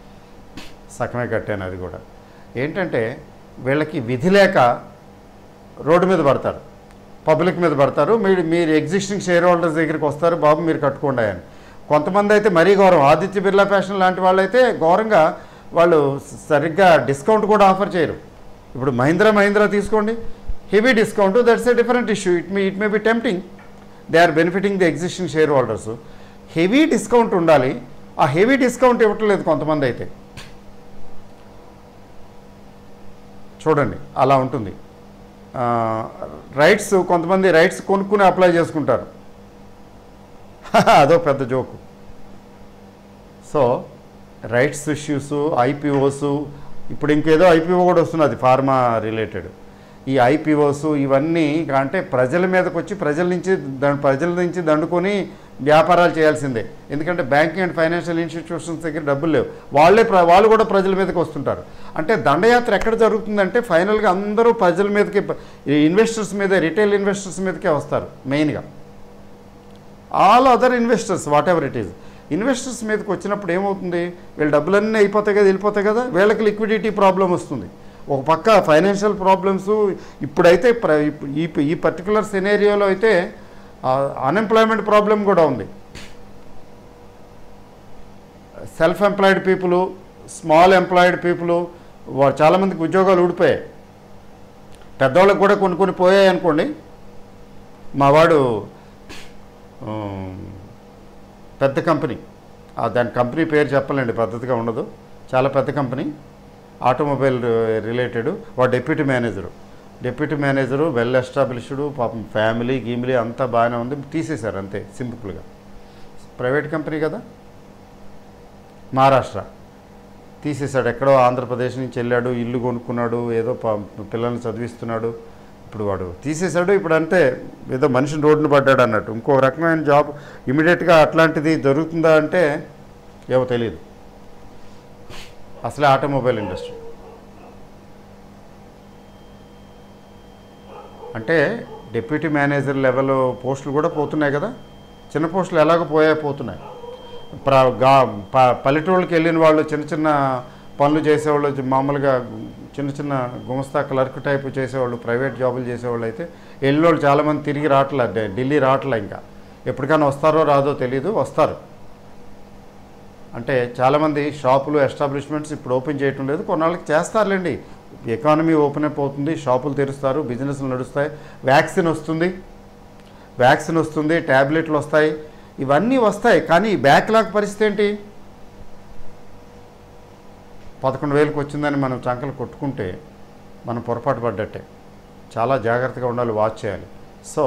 A: సగమే కట్టాను అది కూడా ఏంటంటే వీళ్ళకి విధి లేక రోడ్డు మీద పడతారు పబ్లిక్ మీద పడతారు మీరు మీరు ఎగ్జిస్టింగ్ షేర్ హోల్డర్స్ దగ్గరికి వస్తారు బాబు మీరు కట్టుకోండి అని కొంతమంది అయితే మరీ గౌరవం ఆదిత్య బిర్లా ఫ్యాషన్ లాంటి వాళ్ళు అయితే ఘోరంగా వాళ్ళు సరిగ్గా డిస్కౌంట్ కూడా ఆఫర్ చేయరు ఇప్పుడు మహీంద్రా మహీంద్రా తీసుకోండి heavy discount that's a different issue it me it may be tempting they are benefiting the existing share holders heavy discount ఉండాలి ఆ హెవీ డిస్కౌంట్ ఇవ్వట్లేదు కొంతమంది అయితే చూడండి అలా ఉంటుంది ఆ, రైట్స్ కొంతమంది రైట్స్ కొనుక్కుని అప్లై చేసుకుంటారు అదో పెద్ద joke so rights issues IPOs ఇప్పుడు ఇంకేదో ఐపీఓ కూడా వస్తున్నది ఫార్మా రిలేటెడ్ ఈ ఐపీఓస్ ఇవన్నీ అంటే ప్రజల మీదకి వచ్చి ప్రజల నుంచి ద- ప్రజల నుంచి దండుకొని వ్యాపారాలు చేయాల్సిందే ఎందుకంటే బ్యాంకింగ్ అండ్ ఫైనాన్షియల్ ఇన్స్టిట్యూషన్స్ దగ్గర డబ్బులు లేవు వాళ్ళే ప్ర- వాళ్ళు కూడా ప్రజల మీదకి వస్తుంటారు అంటే దండయాత్ర ఎక్కడ జరుగుతుందంటే ఫైనల్గా అందరూ ప్రజల మీదకి ఈ ఇన్వెస్టర్స్ మీద రిటైల్ ఇన్వెస్టర్స్ మీదకే వస్తారు మెయిన్గా all other investors whatever it is investors మీదకి వచ్చినప్పుడు ఏమవుతుంది వీళ్ళ డబ్బులన్నీ అయిపోతాయి కదా వెళ్ళిపోతాయి కదా వీళ్ళకి లిక్విడిటీ ప్రాబ్లం వస్తుంది ఒక పక్క ఫైనాన్షియల్ ప్రాబ్లమ్స్ ఇప్పుడైతే ప్ర- ఇప్పుడు ఈ ఈ పర్టికులర్ సినేరియోలో అయితే అన్ఎంప్లాయ్మెంట్ ప్రాబ్లం కూడా ఉంది self employed people small employed people చాలామందికి ఉద్యోగాలు ఊడిపోయాయి పెద్దవాళ్ళకి కూడా కొన్ని కొన్ని పోయాయి అనుకోండి మా వాడు ఉమ్, పెద్ద కంపెనీ ఆ దాని కంపెనీ పేరు చెప్పలేండి పద్ధతిగా ఉండదు చాలా పెద్ద కంపెనీ ఆటోమొబైల్ రిలేటెడ్ వాడు deputy manager deputy manager well established పాపం ఫ్యామిలీ గీమిలీ అంతా బాగానే ఉంది తీసేశారు అంతే సింపుల్గా ప్రైవేట్ కంపెనీ కదా మహారాష్ట్ర తీసేశాడు ఎక్కడో ఆంధ్రప్రదేశ్ నుంచి వెళ్ళాడు ఇల్లు కొనుక్కున్నాడు ఏదో ప- పిల్లల్ని చదివిస్తున్నాడు ఇప్పుడు వాడు తీసేశాడు ఇప్పుడు అంతే ఏదో మనిషిని రోడ్డున పడ్డాడు అన్నట్టు ఇంకో రకమైన జాబ్ ఇమీడియట్గా అట్లాంటిది దొరుకుతుందా అంటే ఏమో తెలియదు అసలే ఆటోమొబైల్ ఇండస్ట్రీ అంటే డిప్యూటీ మేనేజర్ లెవెల్ పోస్టులు కూడా పోతున్నాయి కదా చిన్న పోస్టులు ఎలాగో పోయా పోతున్నాయి ప్ర గా ప పల్లెటూళ్ళకి వెళ్ళిన వాళ్ళు చిన్న చిన్న పనులు చేసేవాళ్ళు చి- మామూలుగా చిన్న చిన్న గుమస్తా క్లర్క్ టైప్ చేసేవాళ్ళు ప్రైవేట్ జాబులు చేసేవాళ్ళు అయితే వెళ్ళిన వాళ్ళు చాలామంది తిరిగి రావట్లే ఢి- ఢిల్లీ రావట్లే ఇంకా ఎప్పటికైనా వస్తారో రాదో తెలియదు వస్తారు అంటే చాలామంది షాపులు ఎస్టాబ్లిష్మెంట్స్ ఇప్పుడు ఓపెన్ చేయటం లేదు కొన్నాళ్ళకి చేస్తారులేండి ఎకానమీ ఓపెన్ అయిపోతుంది షాపులు తెరుస్తారు బిజినెస్లు నడుస్తాయి వ్యాక్సిన్ వస్తుంది వ్యాక్సిన్ వస్తుంది ట్యాబ్లెట్లు వస్తాయి ఇవన్నీ వస్తాయి కానీ బ్యాక్లాగ్ పరిస్థితి ఏంటి పదకొండు వేలకు వచ్చిందని మనం చంకలు కొట్టుకుంటే మనం పొరపాటు పడ్డట్టే చాలా జాగ్రత్తగా ఉండాలి వాచ్ చేయాలి సో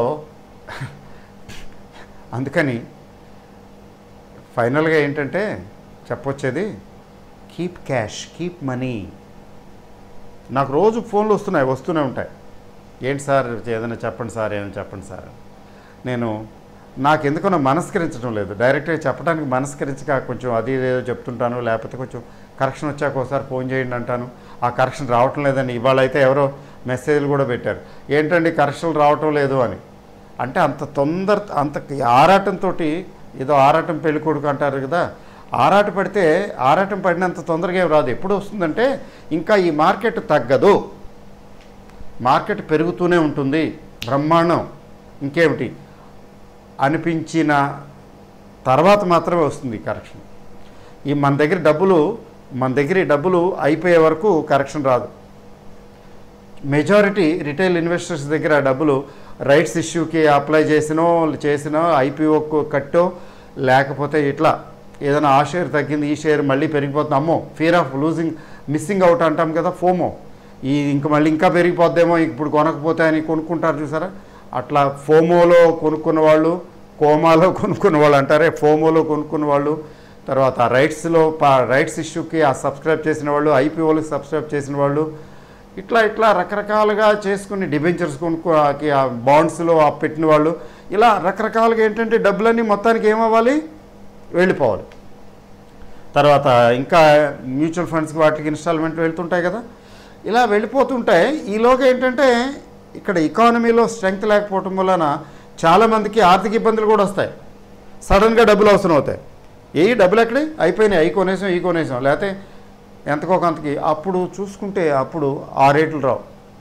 A: అందుకని ఫైనల్గా ఏంటంటే చెప్పొచ్చేది కీప్ క్యాష్ కీప్ మనీ నాకు రోజు ఫోన్లు వస్తున్నాయి వస్తూనే ఉంటాయి ఏంటి సార్ ఏదైనా చెప్పండి సార్ ఏమైనా చెప్పండి సార్ నేను నాకు ఎందుకనో మనస్కరించడం లేదు డైరెక్ట్గా చెప్పడానికి మనస్కరించక కొంచెం అది ఏదో చెప్తుంటాను లేకపోతే కొంచెం కరెక్షన్ వచ్చాక ఒకసారి ఫోన్ చేయండి అంటాను ఆ కరెక్షన్ రావటం లేదని ఇవాళ అయితే ఎవరో మెసేజ్లు కూడా పెట్టారు ఏంటండి కరెక్షన్లు రావటం లేదు అని అంటే అంత తొందర అంత ఆరాటంతో ఏదో ఆరాటం పెళ్లి కొడుకు అంటారు కదా ఆరాట పడితే ఆరాటం పడినంత తొందరగా ఏం రాదు ఎప్పుడు వస్తుందంటే ఇంకా ఈ మార్కెట్ తగ్గదు మార్కెట్ పెరుగుతూనే ఉంటుంది బ్రహ్మాండం ఇంకేమిటి అనిపించిన తర్వాత మాత్రమే వస్తుంది కరెక్షన్ ఈ మన దగ్గర డబ్బులు మన దగ్గర ఈ డబ్బులు అయిపోయే వరకు కరెక్షన్ రాదు మెజారిటీ రిటైల్ ఇన్వెస్టర్స్ దగ్గర ఆ డబ్బులు రైట్స్ ఇష్యూకి అప్లై చేసినో చేసినో ఐపీఓ కట్టో లేకపోతే ఇట్లా ఏదైనా ఆ షేర్ తగ్గింది ఈ షేర్ మళ్ళీ పెరిగిపోతుంది అమ్మో fear of losing missing out అంటాం కదా ఫోమో ఈ ఇంక మళ్ళీ ఇంకా పెరిగిపోద్దేమో ఇప్పుడు కొనకపోతే అని కొనుక్కుంటారు చూసారా అట్లా ఫోమోలో కొనుక్కున్న వాళ్ళు కోమాలో కొనుక్కున్న వాళ్ళు అంటారే ఫోమోలో కొనుక్కున్న వాళ్ళు తర్వాత రైట్స్లో రైట్స్ ఇష్యూకి ఆ సబ్స్క్రైబ్ చేసిన వాళ్ళు ఐపీఓలకు సబ్స్క్రైబ్ చేసిన వాళ్ళు ఇట్లా ఇట్లా రకరకాలుగా చేసుకుని డిబెంచర్స్ కొనుక్కో ఆ బాండ్స్లో ఆ పెట్టిన వాళ్ళు ఇలా రకరకాలుగా ఏంటంటే డబ్బులన్నీ మొత్తానికి ఏమవ్వాలి వెళ్ళిపోవాలి తర్వాత ఇంకా మ్యూచువల్ ఫండ్స్కి వాటికి ఇన్స్టాల్మెంట్ వెళ్తుంటాయి కదా ఇలా వెళ్ళిపోతుంటాయి ఈలోగా ఏంటంటే ఇక్కడ ఎకానమీలో స్ట్రెంగ్త్ లేకపోవటం వలన చాలామందికి ఆర్థిక ఇబ్బందులు కూడా వస్తాయి సడన్గా డబ్బులు అవసరం అవుతాయి ఏ డబ్బులు ఎక్కడే అయిపోయినాయి అవి కొనేసాం ఈ కొనేసాం లేకపోతే ఎంతకో కొంతకి అప్పుడు చూసుకుంటే అప్పుడు ఆ రేట్లు రావు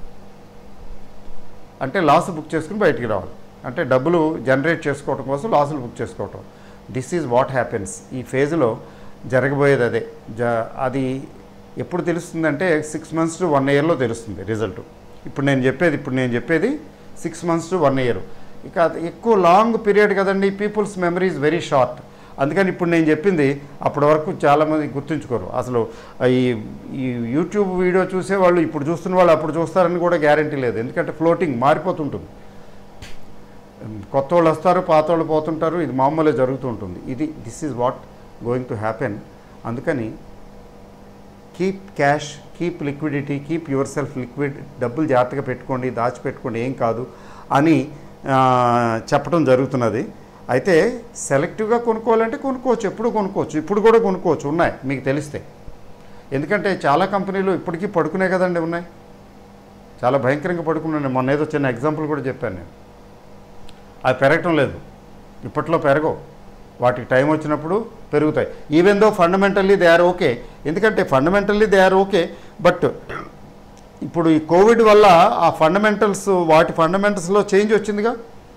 A: అంటే లాస్ బుక్ చేసుకుని బయటికి రావాలి అంటే డబ్బులు జనరేట్ చేసుకోవటం కోసం లాసులు బుక్ చేసుకోవటం దిస్ ఈజ్ వాట్ హ్యాపెన్స్ ఈ ఫేజ్లో జరగబోయేది అదే జ అది ఎప్పుడు తెలుస్తుందంటే సిక్స్ మంత్స్ టు వన్ ఇయర్లో తెలుస్తుంది రిజల్ట్ ఇప్పుడు నేను చెప్పేది ఇప్పుడు నేను చెప్పేది six months to one year ఇక అది ఎక్కువ లాంగ్ పీరియడ్ కదండి people's memory is very short అందుకని ఇప్పుడు నేను చెప్పింది అప్పటి వరకు చాలామంది గుర్తుంచుకోరు అసలు ఈ ఈ యూట్యూబ్ వీడియో చూసే వాళ్ళు ఇప్పుడు చూస్తున్న వాళ్ళు అప్పుడు చూస్తారని కూడా గ్యారంటీ లేదు ఎందుకంటే ఫ్లోటింగ్ మారిపోతుంటుంది కొత్త వాళ్ళు వస్తారు పాత వాళ్ళు పోతుంటారు ఇది మామూలుగా జరుగుతూ ఉంటుంది ఇది this is what going to happen అందుకని keep cash keep liquidity keep yourself liquid డబ్బులు జాగ్రత్తగా పెట్టుకోండి దాచిపెట్టుకోండి ఏం కాదు అని ఆ, చెప్పడం జరుగుతున్నది అయితే సెలెక్టివ్గా కొనుక్కోవాలంటే కొనుక్కోవచ్చు ఎప్పుడు కొనుక్కోవచ్చు ఇప్పుడు కూడా కొనుక్కోవచ్చు ఉన్నాయి మీకు తెలిస్తే ఎందుకంటే చాలా కంపెనీలు ఇప్పటికీ పడుకునే కదండి ఉన్నాయి చాలా భయంకరంగా పడుకున్నాను మొన్న ఏదో చిన్న ఎగ్జాంపుల్ కూడా చెప్పాను నేను అవి పెరగటం లేదు ఇప్పట్లో పెరగవు వాటికి టైం వచ్చినప్పుడు పెరుగుతాయి even though fundamentally they are okay ఎందుకంటే fundamentally they are okay but ఇప్పుడు ఈ కోవిడ్ వల్ల ఆ ఫండమెంటల్స్ వాటి ఫండమెంటల్స్లో చేంజ్ వచ్చిందిగా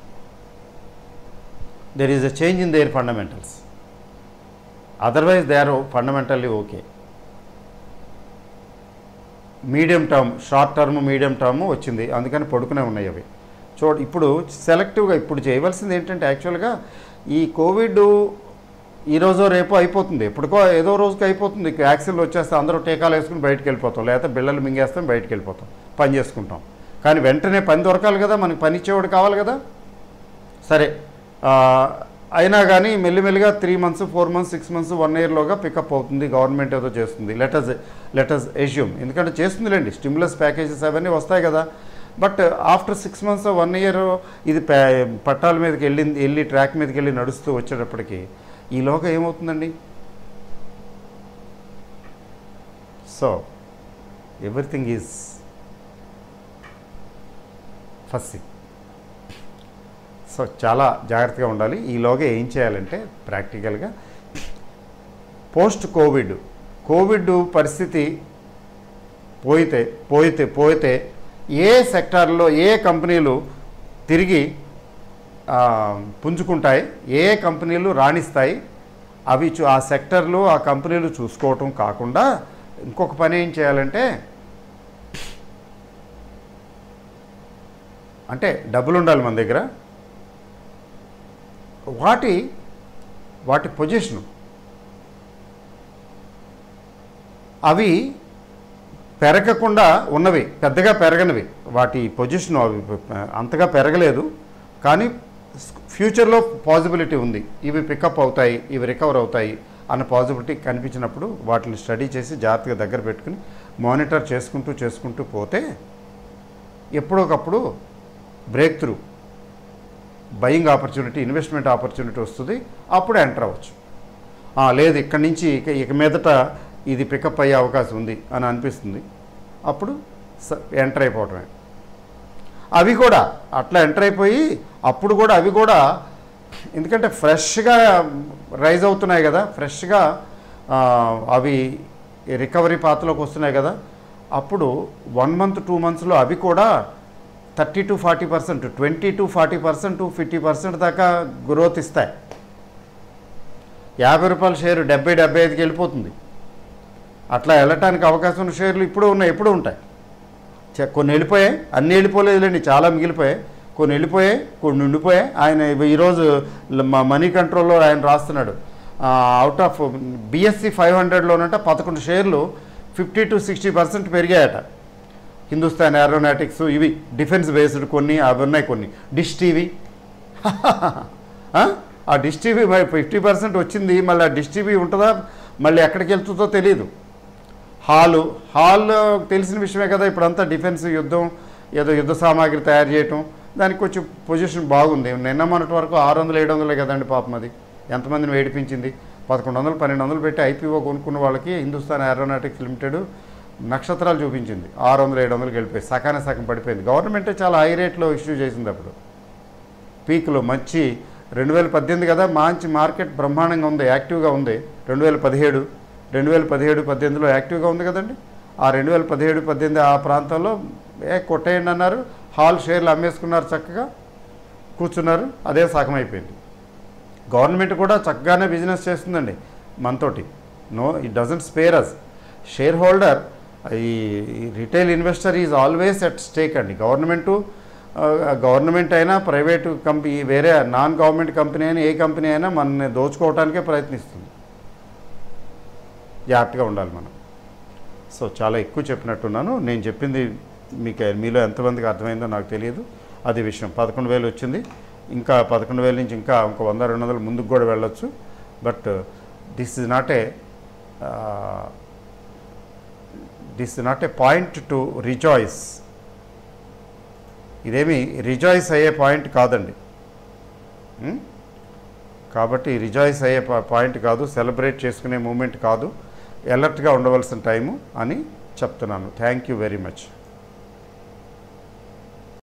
A: there is a change in their fundamentals otherwise they are fundamentally okay medium term short term medium term వచ్చింది అందుకని పడుకునే ఉన్నాయి అవి చూడ ఇప్పుడు సెలెక్టివ్గా ఇప్పుడు చేయవలసింది ఏంటంటే యాక్చువల్గా ఈ కోవిడ్ ఈ రోజు రేపు అయిపోతుంది ఎప్పటికో ఏదో రోజుకి అయిపోతుంది వ్యాక్సిన్లు వచ్చేస్తే అందరూ టీకాలు వేసుకుని బయటికి వెళ్ళిపోతాం లేకపోతే బిళ్ళలు మింగేస్తాం బయటికి వెళ్ళిపోతాం పని చేసుకుంటాం కానీ వెంటనే పని దొరకాలి కదా మనకి పని ఇచ్చేవాడు కావాలి కదా సరే ఆ, అయినా కానీ మెల్లిమెల్లిగా three months four months six months one ఇయర్లోగా పికప్ అవుతుంది గవర్నమెంట్ ఏదో చేస్తుంది లెటర్స్ లెటర్స్ ఎజ్యూమ్ ఎందుకంటే చేస్తుందిలేండి స్టిమ్యులస్ ప్యాకేజెస్ అవన్నీ వస్తాయి కదా but after six months one year ఇది పే- పట్టాల మీదకి వెళ్ళింది వెళ్ళి ట్రాక్ మీదకి వెళ్ళి నడుస్తూ వచ్చేటప్పటికి ఈలోగా ఏమవుతుందండి so everything is first so చాలా జాగ్రత్తగా ఉండాలి ఈలోగా ఏం చేయాలంటే ప్రాక్టికల్గా పోస్ట్ కోవిడ్ కోవిడ్ పరిస్థితి పోయితే పోయితే పోయితే ఏ సెక్టార్లో ఏ కంపెనీలు తిరిగి ఆ, పుంజుకుంటాయి ఏ కంపెనీలు రాణిస్తాయి అవి చూ ఆ సెక్టర్లు ఆ కంపెనీలు చూసుకోవటం కాకుండా ఇంకొక పని ఏం చేయాలంటే అంటే డబ్బులు ఉండాలి మన దగ్గర వాటి వాటి పొజిషను అవి పెరగకుండా ఉన్నవి పెద్దగా పెరగనివి వాటి పొజిషన్ అవి అంతగా పెరగలేదు కానీ ఫ్యూచర్లో పాసిబిలిటీ ఉంది ఇవి పికప్ అవుతాయి ఇవి రికవర్ అవుతాయి అన్న పాసిబిలిటీ కనిపించినప్పుడు వాటిని స్టడీ చేసి జాగ్రత్తగా దగ్గర పెట్టుకుని మానిటర్ చేసుకుంటూ చేసుకుంటూ పోతే ఎప్పుడోకప్పుడు breakthrough buying opportunity investment opportunity వస్తుంది అప్పుడు ఎంటర్ అవ్వచ్చు ఆ, లేదు ఇక్కడి నుంచి ఇక ఇక మీదట ఇది పికప్ అయ్యే అవకాశం ఉంది అని అనిపిస్తుంది అప్పుడు స- ఎంటర్ అయిపోవటమే అవి కూడా అట్లా ఎంటర్ అయిపోయి అప్పుడు కూడా అవి కూడా ఎందుకంటే ఫ్రెష్గా రైజ్ అవుతున్నాయి కదా ఫ్రెష్గా ఆ, అవి రికవరీ పాత్రలోకి వస్తున్నాయి కదా అప్పుడు వన్ మంత్ టూ మంత్స్లో అవి కూడా thirty to forty percent twenty to forty percent fifty percent దాకా గ్రోత్ ఇస్తాయి యాభై రూపాయల షేరు డెబ్బై డెబ్బై ఐదుకి వెళ్ళిపోతుంది అట్లా వెళ్ళటానికి అవకాశం ఉన్న షేర్లు ఇప్పుడు ఉన్నాయి ఎప్పుడు ఉంటాయి చె- కొన్ని వెళ్ళిపోయాయి అన్నీ వెళ్ళిపోలేదులేండి చాలా మిగిలిపోయాయి కొన్ని వెళ్ళిపోయాయి కొన్ని ఉండిపోయాయి ఆయన ఈరోజు మా మనీ కంట్రోల్లో ఆయన రాస్తున్నాడు అవుట్ ఆఫ్ బిఎస్సి ఫైవ్ హండ్రెడ్లోనంట పదకొండు షేర్లు ఫిఫ్టీ టు సిక్స్టీ పర్సెంట్ పెరిగాయట హిందుస్థాన్ ఏరోనాటిక్స్ ఇవి డిఫెన్స్ బేస్డ్ కొన్ని అవి ఉన్నాయి కొన్ని డిష్ టీవీ ఆ? ఆ డిష్ టీవీ మరి ఫిఫ్టీ పర్సెంట్ వచ్చింది మళ్ళీ ఆ డిష్ టీవీ ఉంటుందా మళ్ళీ ఎక్కడికి వెళ్తుందో తెలియదు హాలు హాల్ తెలిసిన విషయమే కదా ఇప్పుడంతా డిఫెన్స్ యుద్ధం ఏదో యుద్ధ సామాగ్రి తయారు చేయటం దానికి కొంచెం పొజిషన్ బాగుంది నిన్న మొన్నటి వరకు ఆరు వందలు ఏడు వందలే కదండి పాపం అది ఎంతమందిని వేడిపించింది పదకొండు వందలు పన్నెండు వందలు పెట్టి ఐపీఓ కొనుక్కున్న వాళ్ళకి హిందుస్థాన్ ఏరోనాటిక్స్ లిమిటెడ్ నక్షత్రాలు చూపించింది ఆరు వందలు ఏడు వందలకి వెళ్ళిపోయి సకాన సగం పడిపోయింది గవర్నమెంటే చాలా హై రేట్లో ఇష్యూ చేసింది అప్పుడు పీక్లో మంచి రెండు వేల పద్దెనిమిది కదా మంచి మార్కెట్ బ్రహ్మాండంగా ఉంది యాక్టివ్గా ఉంది రెండు వేల పదిహేడు రెండు వేల పదిహేడు పద్దెనిమిదిలో యాక్టివ్గా ఉంది కదండి ఆ రెండు వేల పదిహేడు పద్దెనిమిది ఆ ప్రాంతంలో ఏ కొట్టేయండి అన్నారు హాల్ షేర్లు అమ్మేసుకున్నారు చక్కగా కూర్చున్నారు అదే సగం అయిపోయింది గవర్నమెంట్ కూడా చక్కగానే బిజినెస్ చేస్తుందండి మనతోటి no it doesn't spare us share holder ఈ retail investor is always at stake అండి గవర్నమెంటు గవర్నమెంట్ అయినా ప్రైవేటు కంపెనీ వేరే నాన్ గవర్నమెంట్ కంపెనీ అయినా ఏ కంపెనీ అయినా మనల్ని దోచుకోవడానికే ప్రయత్నిస్తుంది జాగ్రత్తగా ఉండాలి మనం సో చాలా ఎక్కువ చెప్పినట్టున్నాను నేను చెప్పింది మీకు మీలో ఎంతమందికి అర్థమైందో నాకు తెలియదు అది విషయం పదకొండు వేలు వచ్చింది ఇంకా పదకొండు వేల నుంచి ఇంకా ఇంకో వంద రెండు వందలు ముందుకు కూడా వెళ్ళొచ్చు but this is not a this is not a point to rejoice ఇదేమి రిజాయిస్ అయ్యే పాయింట్ కాదండి ఉం? కాబట్టి రిజాయిస్ అయ్యే పా- పాయింట్ కాదు సెలబ్రేట్ చేసుకునే మూమెంట్ కాదు అలర్ట్గా ఉండవలసిన టైము అని చెప్తున్నాను థ్యాంక్ యూ వెరీ మచ్